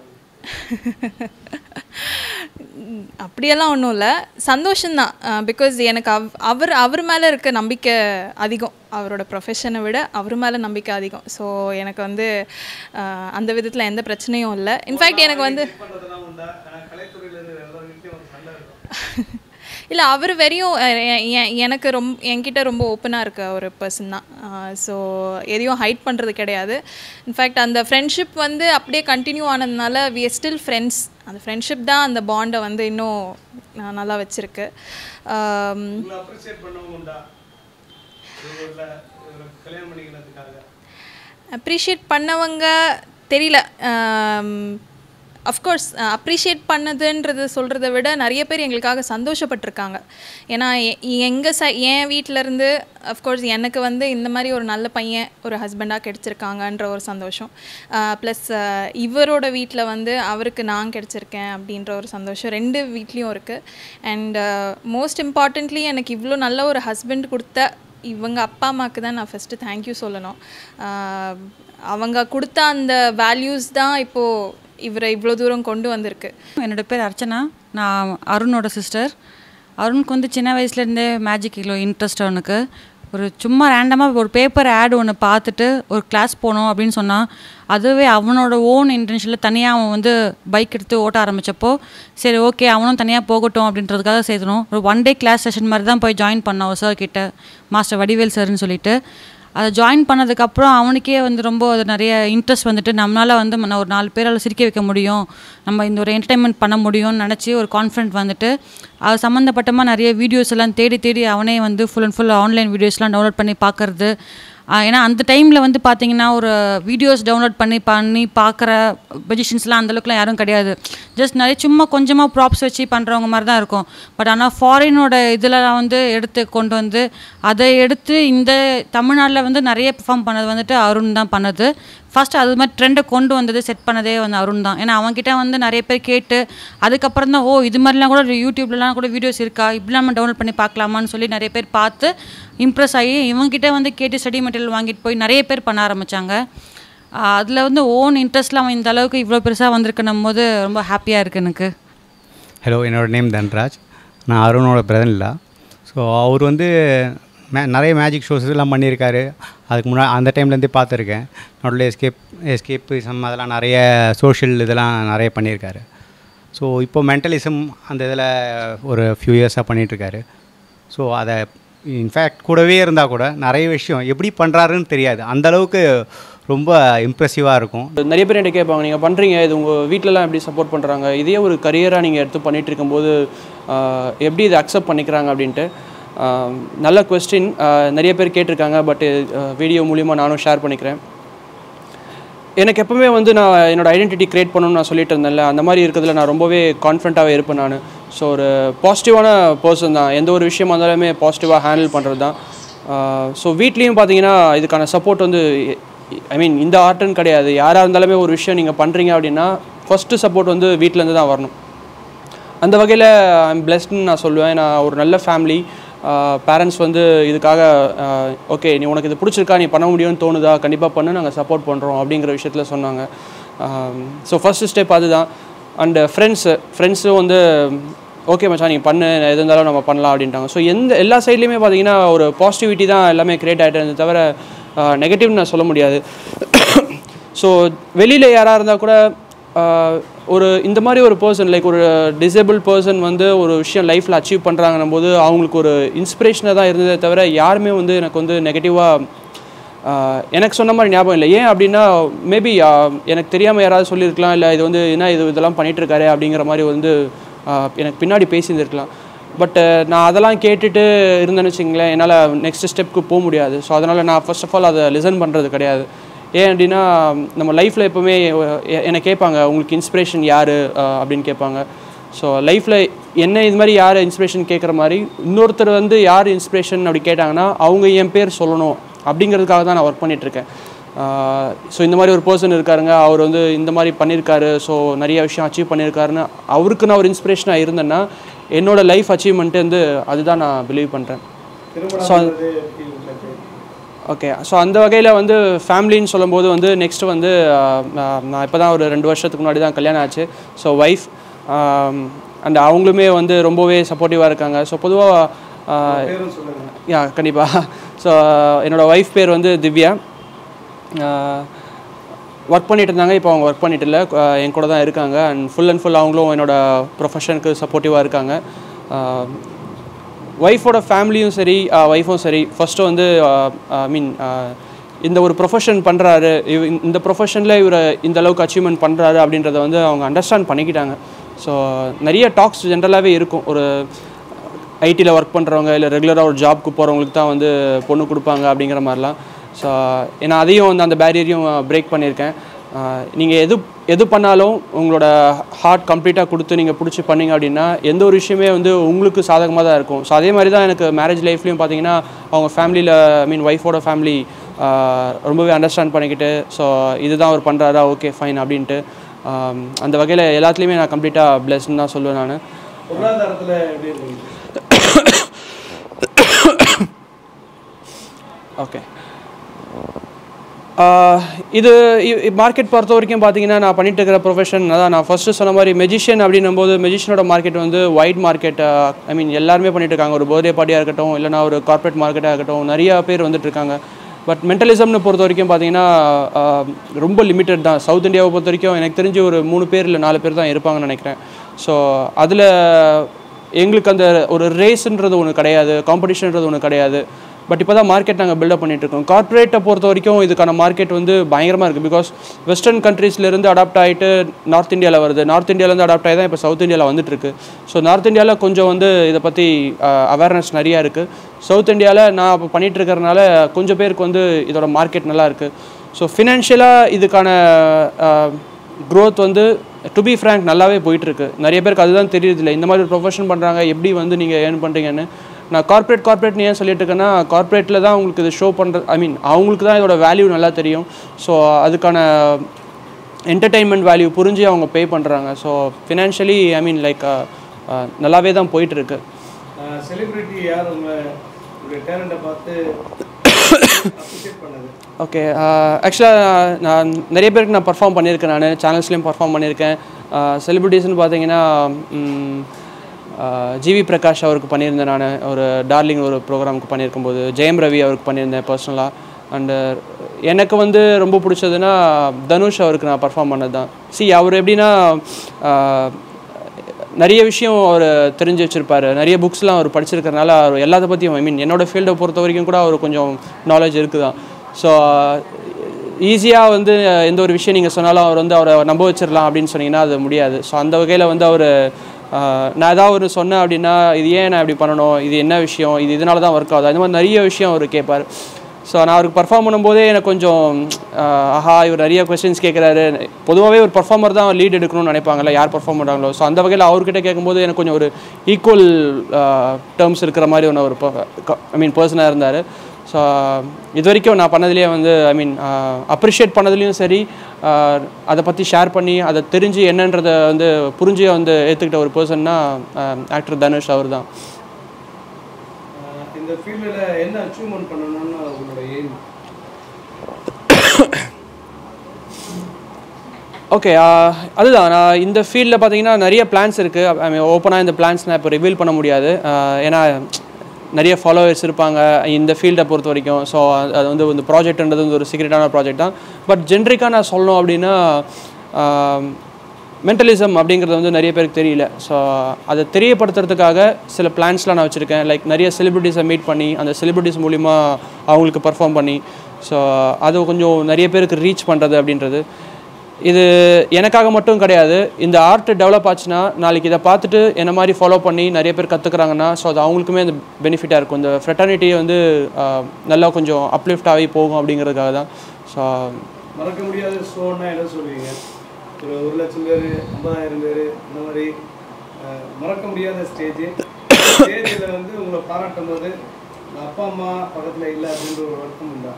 ம், அப்படியெல்லாம் ஒன்றும் இல்லை சந்தோஷம்தான் பிகாஸ் எனக்கு அவ் அவர் அவர் மேலே இருக்க நம்பிக்கை அதிகம் அவரோட ப்ரொஃபஷனை விட அவர் மேலே நம்பிக்கை அதிகம் ஸோ எனக்கு வந்து அஹ், அந்த விதத்தில் எந்த பிரச்சனையும் இல்லை இன்ஃபேக்ட் எனக்கு வந்து பண்றதெல்லாம் உண்டா ஏன்னா கலைத்துறையில இருக்கிற எல்லாருக்கிட்டையும் ஒரு சண்டை இருக்கும் இல்லை அவர் வெறியும் அஹ், எ- எ- எனக்கு ரொம்ப என்கிட்ட ரொம்ப ஓப்பனாக இருக்க ஒரு பர்சன் தான் ஸோ எதையும் ஹைட் பண்ணுறது கிடையாது இன்ஃபேக்ட் அந்த ஃப்ரெண்ட்ஷிப் வந்து அப்படியே கண்டினியூ ஆனதுனால வி ஆர் ஸ்டில் ஃப்ரெண்ட்ஸ் அந்த ஃப்ரெண்ட்ஷிப் தான் அந்த பாண்டை வந்து இன்னும் அஹ், நல்லா வச்சுருக்கு ஆம், உங்களை அப்ரிசியேட் பண்ணவங்க உண்டா இவங்கள இவரை கல்யாணம் பண்ணிக்கிறதுக்காக அப்ரிஷியேட் பண்ணவங்க தெரியல அஃப்கோர்ஸ் அப்ரிஷியேட் பண்ணதுன்றது சொல்கிறத விட நிறைய பேர் எங்களுக்காக சந்தோஷப்பட்டிருக்காங்க ஏன்னா எங்கள் சை என் வீட்டிலேருந்து அஃப்கோர்ஸ் எனக்கு வந்து இந்த மாதிரி ஒரு நல்ல பையன் ஒரு ஹஸ்பண்டாக கிடச்சிருக்காங்கன்ற ஒரு சந்தோஷம் ப்ளஸ் இவரோட வீட்டில் வந்து அவருக்கு நான் கிடச்சிருக்கேன் அப்படின்ற ஒரு சந்தோஷம் ரெண்டு வீட்லேயும் இருக்குது அண்ட் மோஸ்ட் இம்பார்ட்டண்ட்லி எனக்கு இவ்வளோ நல்ல ஒரு ஹஸ்பண்ட் கொடுத்த இவங்க அப்பா அம்மாவுக்கு தான் நான் ஃபஸ்ட்டு தேங்க்யூ சொல்லணும் ஆஹ் அவங்க கொடுத்த அந்த வேல்யூஸ் தான் இப்போது இவரை இவ்வளோ தூரம் கொண்டு வந்திருக்கு என்னோட பேர் அர்ச்சனா நான் அருணோட சிஸ்டர் அருணுக்கு வந்து சின்ன வயசுலேருந்தே மேஜிக் இவ்வளோ இன்ட்ரெஸ்ட் அவனுக்கு ஒரு சும்மா ரேண்டமாக ஒரு பேப்பர் ஆட் ஒன்று பார்த்துட்டு ஒரு கிளாஸ் போகணும் அப்படின்னு சொன்னான் அதுவே அவனோட ஓன் இன்டென்ஷனில் தனியாக அவன் வந்து பைக் எடுத்து ஓட்ட ஆரம்பித்தப்போ சரி ஓகே அவனும் தனியாக போகட்டும் அப்படின்றதுக்காக சேர்த்தணும் ஒரு ஒன் டே கிளாஸ் செஷன் மாதிரி தான் போய் ஜாயின் பண்ணோம் சார் கிட்ட மாஸ்டர் வடிவேல் சார்னு சொல்லிட்டு அதை ஜாயின் பண்ணதுக்கப்புறம் அவனுக்கே வந்து ரொம்ப அது நிறைய இன்ட்ரெஸ்ட் வந்துட்டு நம்மளால் வந்து ம- ஒரு நாலு பேரால் சிரிக்க வைக்க முடியும் நம்ம இந்த ஒரு என்டர்டைன்மெண்ட் பண்ண முடியும்னு நினச்சி ஒரு கான்ஃபிடென்ட் வந்துட்டு அது சம்மந்தப்பட்டமாக நிறைய வீடியோஸ் எல்லாம் தேடி தேடி அவனே வந்து ஃபுல் அண்ட் ஃபுல் ஆன்லைன் வீடியோஸ்லாம் டவுன்லோட் பண்ணி பார்க்கறது ஆஹ் ஏன்னா அந்த டைமில் வந்து பார்த்தீங்கன்னா ஒரு வீடியோஸ் டவுன்லோட் பண்ணி பண்ணி பார்க்குற பொசிஷன்ஸ்லாம் அந்தளவுக்குலாம் யாரும் கிடையாது ஜஸ்ட் நிறைய சும்மா கொஞ்சமாக ப்ராப்ஸ் வச்சு பண்ணுறவங்க மாதிரி தான் இருக்கும் பட் ஆனால் ஃபாரினோட இதெல்லாம் வந்து எடுத்து கொண்டு வந்து அதை எடுத்து இந்த தமிழ்நாட்டில் வந்து நிறைய பெர்ஃபார்ம் பண்ணது வந்துட்டு அருண் தான் பண்ணது ஃபர்ஸ்ட் அது மாதிரி ட்ரெண்டை கொண்டு வந்தது செட் பண்ணதே வந்து அருண் தான் ஏன்னா அவன்கிட்ட வந்து நிறைய பேர் கேட்டு அதுக்கப்புறம் தான் ஓ இது மாதிரிலாம் கூட யூடியூப்லலாம் கூட வீடியோஸ் இருக்கா இப்படிலாம் நம்ம டவுன்லோட் பண்ணி பார்க்கலாமான்னு சொல்லி நிறைய பேர் பார்த்து இம்ப்ரெஸ் ஆகி இவங்ககிட்ட வந்து கேட்டு ஸ்டடி மெட்டீரியல் வாங்கிட்டு போய் நிறைய பேர் பண்ண ஆரம்பித்தாங்க அதில் வந்து ஓன் இன்ட்ரெஸ்ட்டில் அவன் இந்த அளவுக்கு இவ்வளோ பெருசாக வந்திருக்கணும் போது ரொம்ப ஹாப்பியாக இருக்குது எனக்கு ஹலோ என்னோட நேம் தன்ராஜ் நான் அருணோட பிரதன் இல்லை ஸோ அவர் வந்து மே நிறைய மேஜிக் ஷோஸ் எல்லாம் பண்ணியிருக்காரு அதுக்கு முன்னாடி அந்த டைம்லேருந்தே பார்த்துருக்கேன் நடுவில் எஸ்கேப் எஸ்கேப் சம் அதெல்லாம் நிறைய சோஷியல் இதெல்லாம் நிறைய பண்ணியிருக்காரு ஸோ இப்போ மென்டலிசம் அந்த இதில் ஒரு ஃபியூ இயர்ஸாக பண்ணிகிட்ருக்காரு ஸோ அதை இன்ஃபேக்ட் கூடவே இருந்தால் கூட நிறைய விஷயம் எப்படி பண்ணுறாருன்னு தெரியாது அந்த அளவுக்கு ரொம்ப இம்ப்ரெசிவாக இருக்கும் நிறைய பேர் என்கிட்ட கேட்பாங்க நீங்கள் பண்ணுறீங்க இது உங்கள் வீட்டிலலாம் எப்படி சப்போர்ட் பண்ணுறாங்க இதே ஒரு கரியராக நீங்கள் எடுத்து பண்ணிட்டு இருக்கும்போது ஆஹ், எப்படி இதை அக்செப்ட் பண்ணிக்கிறாங்க அப்படின்ட்டு ஆஹ், நல்ல கொஸ்டின் நிறைய பேர் கேட்டிருக்காங்க பட் வீடியோ மூலிமா நானும் ஷேர் பண்ணிக்கிறேன் எனக்கு எப்பவுமே வந்து நான் என்னோட ஐடென்டிட்டி க்ரியேட் பண்ணணும்னு நான் சொல்லிட்டு இருந்தேன்ல அந்த மாதிரி இருக்கிறதுல நான் ரொம்பவே கான்ஃபிடண்ட்டாகவே இருப்பேன் நான் ஸோ ஒரு பாசிட்டிவான பர்சன் தான் எந்த ஒரு விஷயமா இருந்தாலுமே பாசிட்டிவாக ஹேண்டில் பண்ணுறது தான் ஸோ வீட்லேயும் பார்த்தீங்கன்னா இதுக்கான சப்போர்ட் வந்து ஐ மீன் இந்த ஆர்ட்னு கிடையாது யாராக இருந்தாலுமே ஒரு விஷயம் நீங்கள் பண்ணுறீங்க அப்படின்னா ஃபஸ்ட்டு சப்போர்ட் வந்து வீட்டிலேருந்து தான் வரணும் அந்த வகையில் ஐம் பிளெஸ்ட்னு நான் சொல்லுவேன் நான் ஒரு நல்ல ஃபேமிலி பேரண்ட்ஸ் வந்து இதுக்காக ஓகே நீ உனக்கு இது பிடிச்சிருக்கா நீ பண்ண முடியும்னு தோணுதா கண்டிப்பாக பண்ணு நாங்கள் சப்போர்ட் பண்ணுறோம் அப்படிங்கிற விஷயத்தில் சொன்னாங்க ஸோ ஃபஸ்ட்டு ஸ்டெப் அதுதான் அண்டு ஃப்ரெண்ட்ஸு ஃப்ரெண்ட்ஸும் வந்து ஓகே மச்சான் நீங்கள் பண்ணு எது இருந்தாலும் நம்ம பண்ணலாம் அப்படின்ட்டாங்க ஸோ எந்த எல்லா சைட்லேயுமே பார்த்தீங்கன்னா ஒரு பாசிட்டிவிட்டி தான் எல்லாமே க்ரியேட் ஆகிட்டு தவிர நெகட்டிவ் நான் சொல்ல முடியாது ஸோ வெளியில் யாராக இருந்தால் கூட ஆஹ், ஒரு இந்த மாதிரி ஒரு பர்சன் லைக் ஒரு டிசேபிள் பர்சன் வந்து ஒரு விஷயம் லைஃப்பில் அச்சீவ் பண்ணுறாங்கன்னும் போது அவங்களுக்கு ஒரு இன்ஸ்பிரேஷனாக தான் இருந்ததே தவிர யாருமே வந்து எனக்கு வந்து நெகட்டிவாக எனக்கு சொன்ன மாதிரி ஞாபகம் இல்லை ஏன் அப்படின்னா மேபி எனக்கு தெரியாமல் யாராவது சொல்லியிருக்கலாம் இல்லை இது வந்து என்ன இது இதெல்லாம் பண்ணிட்டு இருக்காரு அப்படிங்கிற மாதிரி வந்து ஆஹ், எனக்கு பின்னாடி பேசியிருந்திருக்கலாம் பட் நான் அதெல்லாம் கேட்டுட்டு இருந்தேன்னு வச்சுங்களேன் என்னால் நெக்ஸ்ட் ஸ்டெப்க்கு போக முடியாது ஸோ அதனால் நான் ஃபர்ஸ்ட் ஆஃப் ஆல் அதை லிசன் பண்ணுறது கிடையாது ஏன் அப்படின்னா நம்ம லைஃப்பில் எப்போவுமே எ- என்னை கேட்பாங்க உங்களுக்கு இன்ஸ்பிரேஷன் யார் அப்படின்னு கேட்பாங்க ஸோ லைஃப்பில் என்ன இது மாதிரி யார் இன்ஸ்பிரேஷன் கேட்குற மாதிரி இன்னொருத்தர் வந்து யார் இன்ஸ்பிரேஷன் அப்படி கேட்டாங்கன்னா அவங்க என் பேர் சொல்லணும் அப்படிங்கிறதுக்காக தான் நான் ஒர்க் பண்ணிகிட்ருக்கேன் ஸோ இந்த மாதிரி ஒரு பர்சன் இருக்காருங்க அவர் வந்து இந்த மாதிரி பண்ணியிருக்காரு ஸோ நிறைய விஷயம் அச்சீவ் பண்ணியிருக்காருன்னு அவருக்கு நான் ஒரு இன்ஸ்பிரேஷனாக இருந்தேன்னா என்னோட லைஃப் அச்சீவ்மெண்ட்டு வந்து அதுதான் நான் பிலீவ் பண்ணுறேன் ஸோ ஓகே ஸோ அந்த வகையில் வந்து ஃபேமிலின்னு சொல்லும்போது வந்து நெக்ஸ்ட் வந்து ஆஹ், நான் நான் இப்போ தான் ஒரு ரெண்டு வருஷத்துக்கு முன்னாடி தான் கல்யாணம் ஆச்சு ஸோ ஒய்ஃப் அண்ட் அவங்களுமே வந்து ரொம்பவே சப்போர்ட்டிவாக இருக்காங்க ஸோ பொதுவாக யா கண்டிப்பாக ஸோ என்னோடய ஒய்ஃப் பேர் வந்து திவ்யா ஒர்க் பண்ணிட்டு இருந்தாங்க இப்போ அவங்க ஒர்க் பண்ணிட்டு இல்லை அஹ் என் கூட தான் இருக்காங்க அண்ட் ஃபுல் அண்ட் ஃபுல் அவங்களும் என்னோட ப்ரொஃபஷனுக்கு சப்போர்ட்டிவாக இருக்காங்க ஒய்ஃபோட ஃபேமிலியும் சரி ஒய்ஃபும் சரி ஃபஸ்ட்டு வந்து ஐ மீன் இந்த ஒரு ப்ரொஃபஷன் பண்ணுறாரு இந்த ப்ரொஃபஷனில் இவர் இந்த அளவுக்கு அச்சீவ்மெண்ட் பண்ணுறாரு அப்படின்றத வந்து அவங்க அண்டர்ஸ்டாண்ட் பண்ணிக்கிட்டாங்க ஸோ நிறைய டாக்ஸ் ஜென்ரலாகவே இருக்கும் ஒரு ஐடியில் ஒர்க் பண்ணுறவங்க இல்லை ரெகுலராக ஒரு ஜாப்க்கு போகிறவங்களுக்கு தான் வந்து பொண்ணு கொடுப்பாங்க அப்படிங்கிற மாதிரிலாம் ஸோ ஏன்னா அதையும் வந்து அந்த பேரியரையும் பிரேக் பண்ணியிருக்கேன் நீங்கள் எது எது பண்ணாலும் உங்களோட ஹார்ட் கம்ப்ளீட்டாக கொடுத்து நீங்கள் பிடிச்சி பண்ணீங்க அப்படின்னா எந்த ஒரு விஷயமே வந்து உங்களுக்கு சாதகமாக தான் இருக்கும் ஸோ அதே மாதிரி தான் எனக்கு மேரேஜ் லைஃப்லையும் பார்த்தீங்கன்னா அவங்க ஃபேமிலியில் ஐ மீன் ஒய்ஃபோட ஃபேமிலி ரொம்பவே அண்டர்ஸ்டாண்ட் பண்ணிக்கிட்டு ஸோ இதுதான் அவர் பண்ணுறாரா ஓகே ஃபைன் அப்படின்ட்டு ஆம், அந்த வகையில் எல்லாத்துலேயுமே நான் கம்ப்ளீட்டாக பிளஸ்ன்னு தான் சொல்லுவேன் நான் பொருளாதாரத்தில் எப்படி இருக்கீங்க ஓகே இது மார்க்கெட் பொறுத்த வரைக்கும் பார்த்தீங்கன்னா நான் பண்ணிட்டு இருக்கிற ப்ரொஃபஷன் அதான் நான் ஃபஸ்ட்டு சொன்ன மாதிரி மெஜிஷியன் அப்படின்னும் போது மெஜிஷியனோட மார்க்கெட் வந்து வைட் மார்க்கெட் ஐ மீன் எல்லாருமே பண்ணிட்டு இருக்காங்க ஒரு பர்த்டே பார்ட்டியாக இருக்கட்டும் இல்லைனா ஒரு கார்ப்பரேட் மார்க்கெட்டாக இருக்கட்டும் நிறையா பேர் வந்துட்டு இருக்காங்க பட் மென்டலிசம்னு பொறுத்த வரைக்கும் பார்த்தீங்கன்னா ஆஹ், ரொம்ப லிமிட்டட் தான் சவுத் இந்தியாவை பொறுத்த வரைக்கும் எனக்கு தெரிஞ்சு ஒரு மூணு பேர் இல்லை நாலு பேர் தான் இருப்பாங்கன்னு நினைக்கிறேன் ஸோ அதில் எங்களுக்கு அந்த ஒரு ரேஸ்ன்றது ஒன்று கிடையாது காம்படிஷன்ன்றது ஒன்று கிடையாது பட் இப்போ தான் மார்க்கெட் நாங்கள் பில்டப் பண்ணிட்டு இருக்கோம் கார்ப்பரேட்டை பொறுத்த வரைக்கும் இதுக்கான மார்க்கெட் வந்து பயங்கரமாக இருக்குது பிகாஸ் வெஸ்டர்ன் கண்ட்ரீஸ்லேருந்து அடாப்ட் ஆகிட்டு நார்த் இந்தியாவில் வருது நார்த் இந்தியாவிலேருந்து அடாப்ட் ஆகி தான் இப்போ சவுத் இந்தியாவில் வந்துட்டு இருக்கு ஸோ நார்த் இந்தியாவில் கொஞ்சம் வந்து இதை பற்றி அவேர்னஸ் நிறையா இருக்குது சவுத் இந்தியாவில் நான் இப்போ பண்ணிட்டு இருக்கறனால கொஞ்சம் பேருக்கு வந்து இதோட மார்க்கெட் நல்லா இருக்குது ஸோ ஃபினான்ஷியலாக இதுக்கான growth வந்து டு பி ஃப்ரேங்க் நல்லாவே போயிட்டுருக்கு நிறைய பேருக்கு அதுதான் தெரியுதில்ல இந்த மாதிரி ஒரு ப்ரொஃபஷன் பண்ணுறாங்க எப்படி வந்து நீங்கள் ஏர்ன் பண்ணுறீங்கன்னு நான் கார்ப்பரேட் கார்ப்பரேட்னு ஏன் சொல்லிட்டு இருக்கேன்னா கார்ப்பரேட்டில் தான் உங்களுக்கு இது ஷோ பண்ணுறது ஐ மீன் அவங்களுக்கு தான் இதோட வேல்யூ நல்லா தெரியும் ஸோ அதுக்கான என்டர்டெயின்மெண்ட் வேல்யூ புரிஞ்சு அவங்க பே பண்ணுறாங்க so financially I mean like நல்லாவே தான் போயிட்டுருக்கு செலிபிரிட்டி யார் உங்களை உங்களுடைய டேலண்ட்டை பார்த்து அப்ரிஷியேட் பண்ணது ஓகே ஆக்சுவலாக நான் நிறைய பேருக்கு நான் பர்ஃபார்ம் பண்ணியிருக்கேன் நான் சேனல்ஸ்லேயும் பர்ஃபார்ம் பண்ணியிருக்கேன் செலிபிரிட்டிஸ்னு பார்த்தீங்கன்னா ம், ஆஹ், ஜிவி பிரகாஷ் அவருக்கு பண்ணியிருந்தேன் நான் ஒரு டார்லிங் ஒரு ப்ரோக்ராமுக்கு பண்ணியிருக்கும்போது ஜெயம் ரவி அவருக்கு பண்ணியிருந்தேன் பர்சனலாக அண்டு எனக்கு வந்து ரொம்ப பிடிச்சதுன்னா தனுஷ் அவருக்கு நான் பர்ஃபார்ம் பண்ணது தான் சி அவர் எப்படின்னா ஆஹ், நிறைய விஷயம் அவர் தெரிஞ்சு வச்சிருப்பாரு நிறைய புக்ஸ்லாம் அவர் படிச்சிருக்கறனால அவர் எல்லாத்த பற்றியும் ஐ மீன் என்னோட ஃபீல்டை பொறுத்த வரைக்கும் கூட அவர் கொஞ்சம் நாலேஜ் இருக்குதான் ஸோ ஈஸியாக வந்து எந்த ஒரு விஷயம் நீங்கள் சொன்னாலும் அவர் வந்து அவரை நம்ப வச்சிடலாம் அப்படின்னு சொன்னீங்கன்னா அது முடியாது ஸோ அந்த வகையில் வந்து அவர் நான் ஏதாவது ஒரு சொன்னேன் அப்படின்னா இது ஏன் நான் இப்படி பண்ணணும் இது என்ன விஷயம் இது இதனால தான் ஒர்க் ஆகுது அந்த மாதிரி நிறைய விஷயம் அவர் கேட்பார் ஸோ நான் அவருக்கு பர்ஃபார்ம் பண்ணும்போதே எனக்கு கொஞ்சம் ஆஹ், ஆஹா இவர் நிறைய கொஸ்டின்ஸ் கேட்குறாரு பொதுவாகவே ஒரு பர்ஃபார்மர் தான் லீட் எடுக்கணும்னு நினைப்பாங்கல்ல யார் பர்ஃபார்ம் பண்ணுறாங்களோ ஸோ அந்த வகையில் அவர்கிட்ட கேட்கும்போது எனக்கு கொஞ்சம் ஒரு ஈக்குவல் டேர்ம்ஸ் இருக்கிற மாதிரி ஒன்று ஒரு ஐ மீன் பர்சனாக இருந்தார் ஸோ இது வரைக்கும் நான் பண்ணதுலேயே வந்து ஐ மீன் அப்ரிஷியேட் பண்ணதுலேயும் சரி ஆஹ், அதை பற்றி ஷேர் பண்ணி அதை தெரிஞ்சு என்னன்றதை வந்து புரிஞ்சு வந்து ஏற்றுக்கிட்ட ஒரு பர்சன்னா ஆக்டர் தனுஷ் அவர் தான் இந்த ஃபீல்டில் என்ன அச்சீவ்மெண்ட் பண்ணணும்னு உங்களோட எய்ம் ஓகே அதுதான் நான் இந்த ஃபீல்டில் பார்த்தீங்கன்னா நிறைய பிளான்ஸ் இருக்குது ஐ மீன் ஓப்பனாக இந்த பிளான்ஸ் நான் இப்போ ரிவீல் பண்ண முடியாது ஆஹ் ஏன்னா நிறைய ஃபாலோவர்ஸ் இருப்பாங்க இந்த ஃபீல்டை பொறுத்த வரைக்கும் ஸோ அது வந்து இந்த ப்ராஜெக்ட்ன்றது வந்து ஒரு சீக்ரெட்டான ப்ராஜெக்ட் தான் பட் ஜென்ரிக்காக நான் சொல்லணும் அப்படின்னா மென்டலிசம் அப்படிங்கிறது வந்து நிறைய பேருக்கு தெரியல ஸோ அதை தெரியப்படுத்துறதுக்காக சில பிளான்ஸ்லாம் நான் வச்சுருக்கேன் லைக் நிறைய செலிபிரிட்டிஸை மீட் பண்ணி அந்த செலிபிரிட்டிஸ் மூலிமா அவங்களுக்கு பர்ஃபார்ம் பண்ணி ஸோ அது கொஞ்சம் நிறைய பேருக்கு ரீச் பண்ணுறது அப்படின்றது இது எனக்காக மட்டும் கிடையாது இந்த ஆர்ட் டெவலப் ஆச்சுன்னா நாளைக்கு இதை பார்த்துட்டு என்ன மாதிரி ஃபாலோ பண்ணி நிறைய பேர் கற்றுக்குறாங்கன்னா ஸோ அது அவங்களுக்குமே அந்த பெனிஃபிட்டாக இருக்கும் இந்த ஃப்ரெட்டர்னிட்டியை வந்து ஆஹ், நல்லா கொஞ்சம் அப்லிஃப்ட் ஆகி போகும் அப்படிங்கிறதுக்காக தான் ஸோ மறக்க முடியாத ஷோன்னா என்ன சொல்லுவீங்க ஒரு ஒரு லட்சம் பேர் ஐம்பதாயிரம் பேர் இந்த மாதிரி அஹ், மறக்க முடியாத ஸ்டேஜ் ஸ்டேஜில் வந்து உங்களை பாராட்டும் போது உங்க அப்பா அம்மா பக்கத்தில் இல்லை அப்படின்ற ஒரு வருத்தம் உண்டா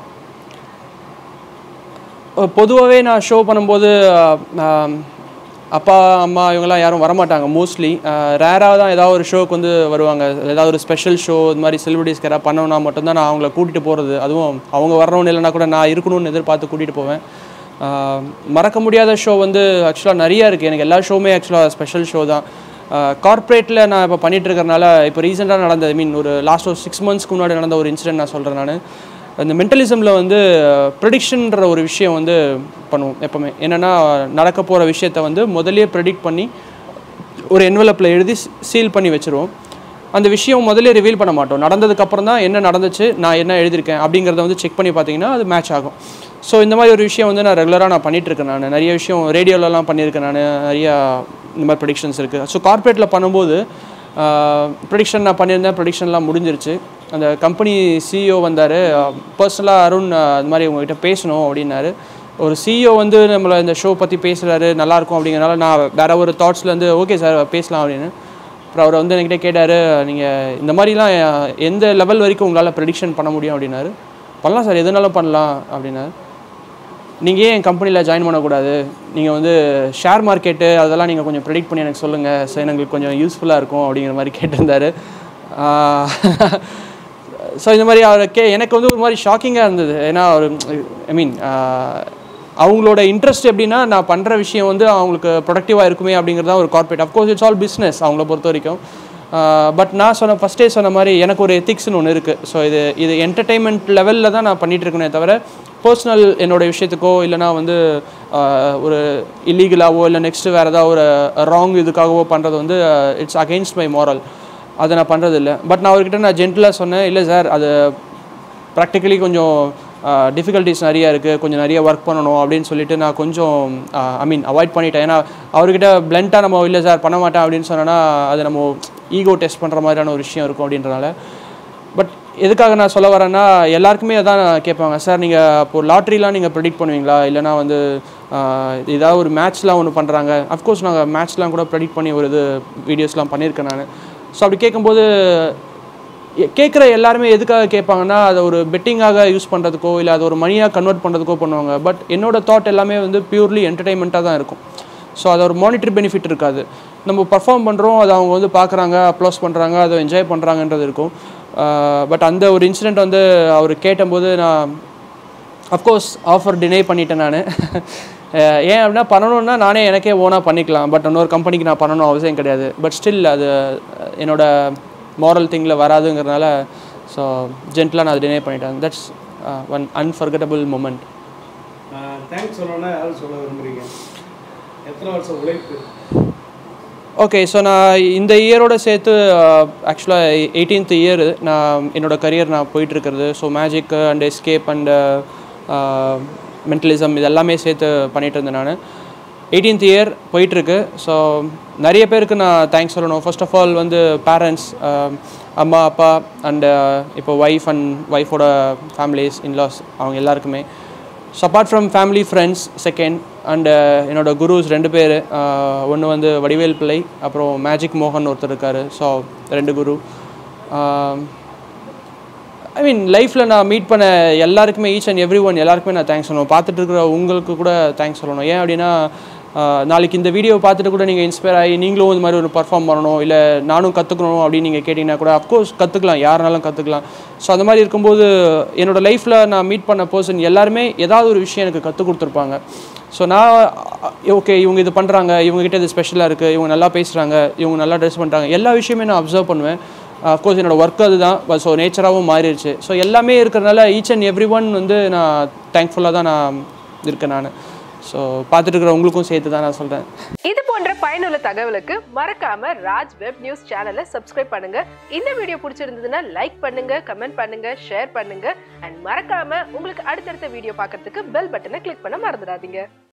பொதுவாகவே நான் ஷோ பண்ணும்போது ஆஹ், ஆஹ், அப்பா அம்மா இவங்கெல்லாம் யாரும் வரமாட்டாங்க மோஸ்ட்லி ரேராக தான் ஏதாவது ஒரு ஷோக்கு வந்து வருவாங்க ஏதாவது ஒரு ஸ்பெஷல் ஷோ இது மாதிரி செலிபிரிட்டிஸ்க்கு யாராவது பண்ணணும்னா மட்டும்தான் நான் அவங்கள கூட்டிகிட்டு போகிறது அதுவும் அவங்க வரணும்னு இல்லைனா கூட நான் இருக்கணும்னு எதிர்பார்த்து கூட்டிகிட்டு போவேன் ஆஹ், மறக்க முடியாத ஷோ வந்து ஆக்சுவலாக நிறையா இருக்குது எனக்கு எல்லா ஷோவுமே ஆக்சுவலாக ஸ்பெஷல் ஷோ தான் கார்ப்பரேட்டில் நான் இப்போ பண்ணிட்டு இருக்கறனால இப்போ ரீசெண்டாக நடந்த ஐ மீன் ஒரு லாஸ்ட் ஒரு சிக்ஸ் மந்த்ஸ்க்கு முன்னாடி நடந்த ஒரு இன்சிடென்ட் நான் சொல்கிறேன் நான் இந்த மென்டலிசமில் வந்து ப்ரெடிக்ஷன்ற ஒரு விஷயம் வந்து பண்ணுவோம் எப்போவுமே என்னென்னா நடக்க போகிற விஷயத்த வந்து முதல்லயே ப்ரெடிக்ட் பண்ணி ஒரு என்வலப்பில் எழுதி சீல் பண்ணி வச்சுருவோம் அந்த விஷயம் முதல்ல ரிவீல் பண்ண மாட்டோம் நடந்ததுக்கு அப்புறம் தான் என்ன நடந்துச்சு நான் என்ன எழுதியிருக்கேன் அப்படிங்கிறத வந்து செக் பண்ணி பார்த்தீங்கன்னா அது மேட்ச் ஆகும் ஸோ இந்த மாதிரி ஒரு விஷயம் வந்து நான் ரெகுலராக நான் பண்ணிட்டு இருக்கேன் நான் நிறைய விஷயம் ரேடியோலலாம் பண்ணியிருக்கேன் நான் நிறையா இந்த மாதிரி ப்ரெடிக்ஷன்ஸ் இருக்குது ஸோ கார்ப்பரேட்டில் பண்ணும்போது ப்ரெடிக்ஷன் நான் பண்ணியிருந்தேன் ப்ரெடிக்ஷன்லாம் முடிஞ்சிருச்சு அந்த கம்பெனி சிஇஓ வந்தார் பர்சனலாக அருண் அஹ், இந்த மாதிரி உங்ககிட்ட பேசணும் அப்படின்னாரு ஒரு சிஇஓ வந்து நம்மளை இந்த ஷோ பற்றி பேசுகிறாரு நல்லாயிருக்கும் அப்படிங்கிறனால நான் வேற ஒரு தாட்ஸ்லேருந்து ஓகே சார் பேசலாம் அப்படின்னு அப்புறம் அவர் வந்து என்கிட்ட கேட்டார் நீங்கள் இந்த மாதிரிலாம் அஹ், எந்த லெவல் வரைக்கும் உங்களால் ப்ரெடிக்ஷன் பண்ண முடியும் அப்படின்னாரு பண்ணலாம் சார் எதுனாலும் பண்ணலாம் அப்படின்னாரு நீங்கள் ஏன் என் கம்பெனியில் ஜாயின் பண்ணக்கூடாது நீங்கள் வந்து ஷேர் மார்க்கெட்டு அதெல்லாம் நீங்கள் கொஞ்சம் ப்ரெடிக்ட் பண்ணி எனக்கு சொல்லுங்கள் சார் எங்களுக்கு கொஞ்சம் யூஸ்ஃபுல்லாக இருக்கும் அப்படிங்கிற மாதிரி கேட்டிருந்தாரு ஸோ இந்த மாதிரி அவர் கே எனக்கு வந்து ஒரு மாதிரி ஷாக்கிங்காக இருந்தது ஏன்னா அவர் ஐ மீன் அவங்களோட இன்ட்ரெஸ்ட் எப்படின்னா நான் பண்ணுற விஷயம் வந்து அவங்களுக்கு ப்ரொடக்டிவாக இருக்குமே அப்படிங்கிறது தான் ஒரு corporate of course it's all business அவங்கள பொறுத்த வரைக்கும் பட் நான் சொன்ன ஃபஸ்ட்டே சொன்ன மாதிரி எனக்கு ஒரு எத்திக்ஸ்னு ஒன்று இருக்குது ஸோ இது இது என்டர்டெயின்மெண்ட் லெவலில் தான் நான் பண்ணிட்டு இருக்கேனே தவிர பர்சனல் என்னோட விஷயத்துக்கோ இல்லைனா வந்து ஆஹ், ஒரு இல்லீகலாவோ இல்லை நெக்ஸ்ட்டு வேறு ஏதாவது ஒரு ராங் இதுக்காகவோ பண்ணுறது வந்து இட்ஸ் அகெயின்ஸ்ட் மை moral அதை நான் பண்ணுறது இல்லை பட் நான் அவர்கிட்ட நான் ஜென்டலாக சொன்னேன் இல்லை சார் அது ப்ராக்டிக்கலி கொஞ்சம் டிஃபிகல்ட்டிஸ் நிறைய இருக்குது கொஞ்சம் நிறைய ஒர்க் பண்ணணும் அப்படின்னு சொல்லிட்டு நான் கொஞ்சம் ஐ மீன் அவாய்ட் பண்ணிட்டேன் ஏன்னா அவர்கிட்ட பிளண்ட்டாக நம்ம இல்லை சார் பண்ண மாட்டேன் அப்படின்னு சொன்னோன்னா அது நம்ம ஈகோ டெஸ்ட் பண்ணுற மாதிரியான ஒரு விஷயம் இருக்கும் அப்படின்றனால பட் எதுக்காக நான் சொல்ல வரேன்னா எல்லாருக்குமே அதான் கேட்பாங்க சார் நீங்கள் இப்போ லாட்ரிலாம் நீங்கள் ப்ரெடிக்ட் பண்ணுவீங்களா இல்லைனா வந்து ஆஹ், ஏதாவது ஒரு மேட்ச்லாம் ஒன்று பண்ணுறாங்க அஃப்கோர்ஸ் நாங்கள் மேட்ச்லாம் கூட ப்ரெடிக்ட் பண்ணி ஒரு இது வீடியோஸ்லாம் பண்ணியிருக்கேன் நான் ஸோ அப்படி கேட்கும்போது கேட்குற எல்லாருமே எதுக்காக கேட்பாங்கன்னா அதை ஒரு பெட்டிங்காக யூஸ் பண்ணுறதுக்கோ இல்லை அதை ஒரு மணியாக கன்வெர்ட் பண்ணுறதுக்கோ பண்ணுவாங்க பட் என்னோட தாட் எல்லாமே வந்து பியூர்லி என்டர்டைன்மெண்ட்டாக தான் இருக்கும் ஸோ அது ஒரு மானிட்டரி பெனிஃபிட் இருக்காது நம்ம பர்ஃபார்ம் பண்ணுறோம் அதை அவங்க வந்து பார்க்குறாங்க அப்ளோஸ் பண்ணுறாங்க அதை என்ஜாய் பண்ணுறாங்கன்றது இருக்கும் பட் அந்த ஒரு இன்சிடெண்ட் வந்து அவர் கேட்டபோது நான் அஃப்கோர்ஸ் ஆஃபர் டினை பண்ணிட்டேன் நான் ஏன் அப்படின்னா பண்ணணும்னா நானே எனக்கே ஓனாக பண்ணிக்கலாம் பட் இன்னொரு கம்பெனிக்கு நான் பண்ணணும் அவசியம் கிடையாது பட் ஸ்டில் அது என்னோட moral திங்கில் வராதுங்கிறனால ஸோ ஜென்டலாக நான் அதை டினை பண்ணிட்டேன் that's one unforgettable moment thanks சொல்லணும்னா யாரும் சொல்ல விரும்புறீங்க எத்தனை வருஷம் உழைப்பு ஓகே ஸோ நான் இந்த இயரோட சேர்த்து ஆக்சுவலாக எயிட்டீன்த் இயர் நான் என்னோட கரியர் நான் போயிட்டுருக்கிறது so magic and escape and mentalism இது எல்லாமே சேர்த்து பண்ணிட்டு இருந்தேன் நான் எயிட்டீன்த் இயர் போயிட்டுருக்கு ஸோ நிறைய பேருக்கு நான் தேங்க்ஸ் சொல்லணும் ஃபர்ஸ்ட் ஆஃப் ஆல் வந்து பேரண்ட்ஸ் அம்மா அப்பா அண்டு இப்போ ஒய்ஃப் அண்ட் ஒய்ஃபோட ஃபேமிலிஸ் இன்லாஸ் அவங்க எல்லாருக்குமே so apart from family friends second and என்னோட குருஸ் ரெண்டு பேர் ஒன்று வந்து வடிவேல் பிள்ளை அப்புறம் மேஜிக் மோகன் ஒருத்தர் இருக்கார் ஸோ ரெண்டு குரு ஐ மீன் லைஃப்பில் நான் மீட் பண்ண எல்லாருக்குமே ஈச் அண்ட் எவ்ரி ஒன் எல்லாருக்குமே நான் தேங்க்ஸ் சொல்லணும் பார்த்துட்டு இருக்கிற உங்களுக்கு கூட தேங்க்ஸ் சொல்லணும் ஏன் அப்படின்னா ஆஹ் நாளைக்கு இந்த வீடியோ பார்த்துட்டு கூட நீங்கள் இன்ஸ்பயர் ஆகி நீங்களும் இந்த மாதிரி ஒரு பர்ஃபார்ம் பண்ணணும் இல்லை நானும் கற்றுக்கணும் அப்படின்னு நீங்கள் கேட்டிங்கன்னா கூட அஃப்கோர்ஸ் கற்றுக்கலாம் யாருனாலும் கற்றுக்கலாம் ஸோ அந்த மாதிரி இருக்கும்போது என்னோட லைஃப்பில் நான் மீட் பண்ண பர்சன் எல்லாருமே ஏதாவது ஒரு விஷயம் எனக்கு கற்றுக் கொடுத்துருப்பாங்க ஸோ நான் ஓகே இவங்க இது பண்ணுறாங்க இவங்ககிட்ட இது ஸ்பெஷலாக இருக்குது இவங்க நல்லா பேசுகிறாங்க இவங்க நல்லா ட்ரெஸ் பண்ணுறாங்க எல்லா விஷயமே நான் அப்சர்வ் பண்ணுவேன் அஃப்கோர்ஸ் என்னோட ஒர்க் அதுதான் ஸோ நேச்சராகவும் மாறிடுச்சு ஸோ எல்லாமே இருக்கிறனால ஈச் அண்ட் எவ்ரி ஒன் வந்து நான் தேங்க்ஃபுல்லாக தான் நான் இருக்கேன் நான் ஸோ பார்த்துட்டு இருக்கிற உங்களுக்கும் சேர்த்து தான் நான் சொல்கிறேன் இது போன்ற பயனுள்ள தகவலுக்கு மறக்காம ராஜ் வெப் நியூஸ் சேனலை சப்ஸ்கிரைப் பண்ணுங்க இந்த வீடியோ பிடிச்சிருந்ததுன்னா லைக் பண்ணுங்க கமெண்ட் பண்ணுங்க ஷேர் பண்ணுங்க அண்ட் மறக்காம உங்களுக்கு அடுத்தடுத்த வீடியோ பார்க்கறதுக்கு பெல் பட்டனை கிளிக் பண்ண மறந்துடாதீங்க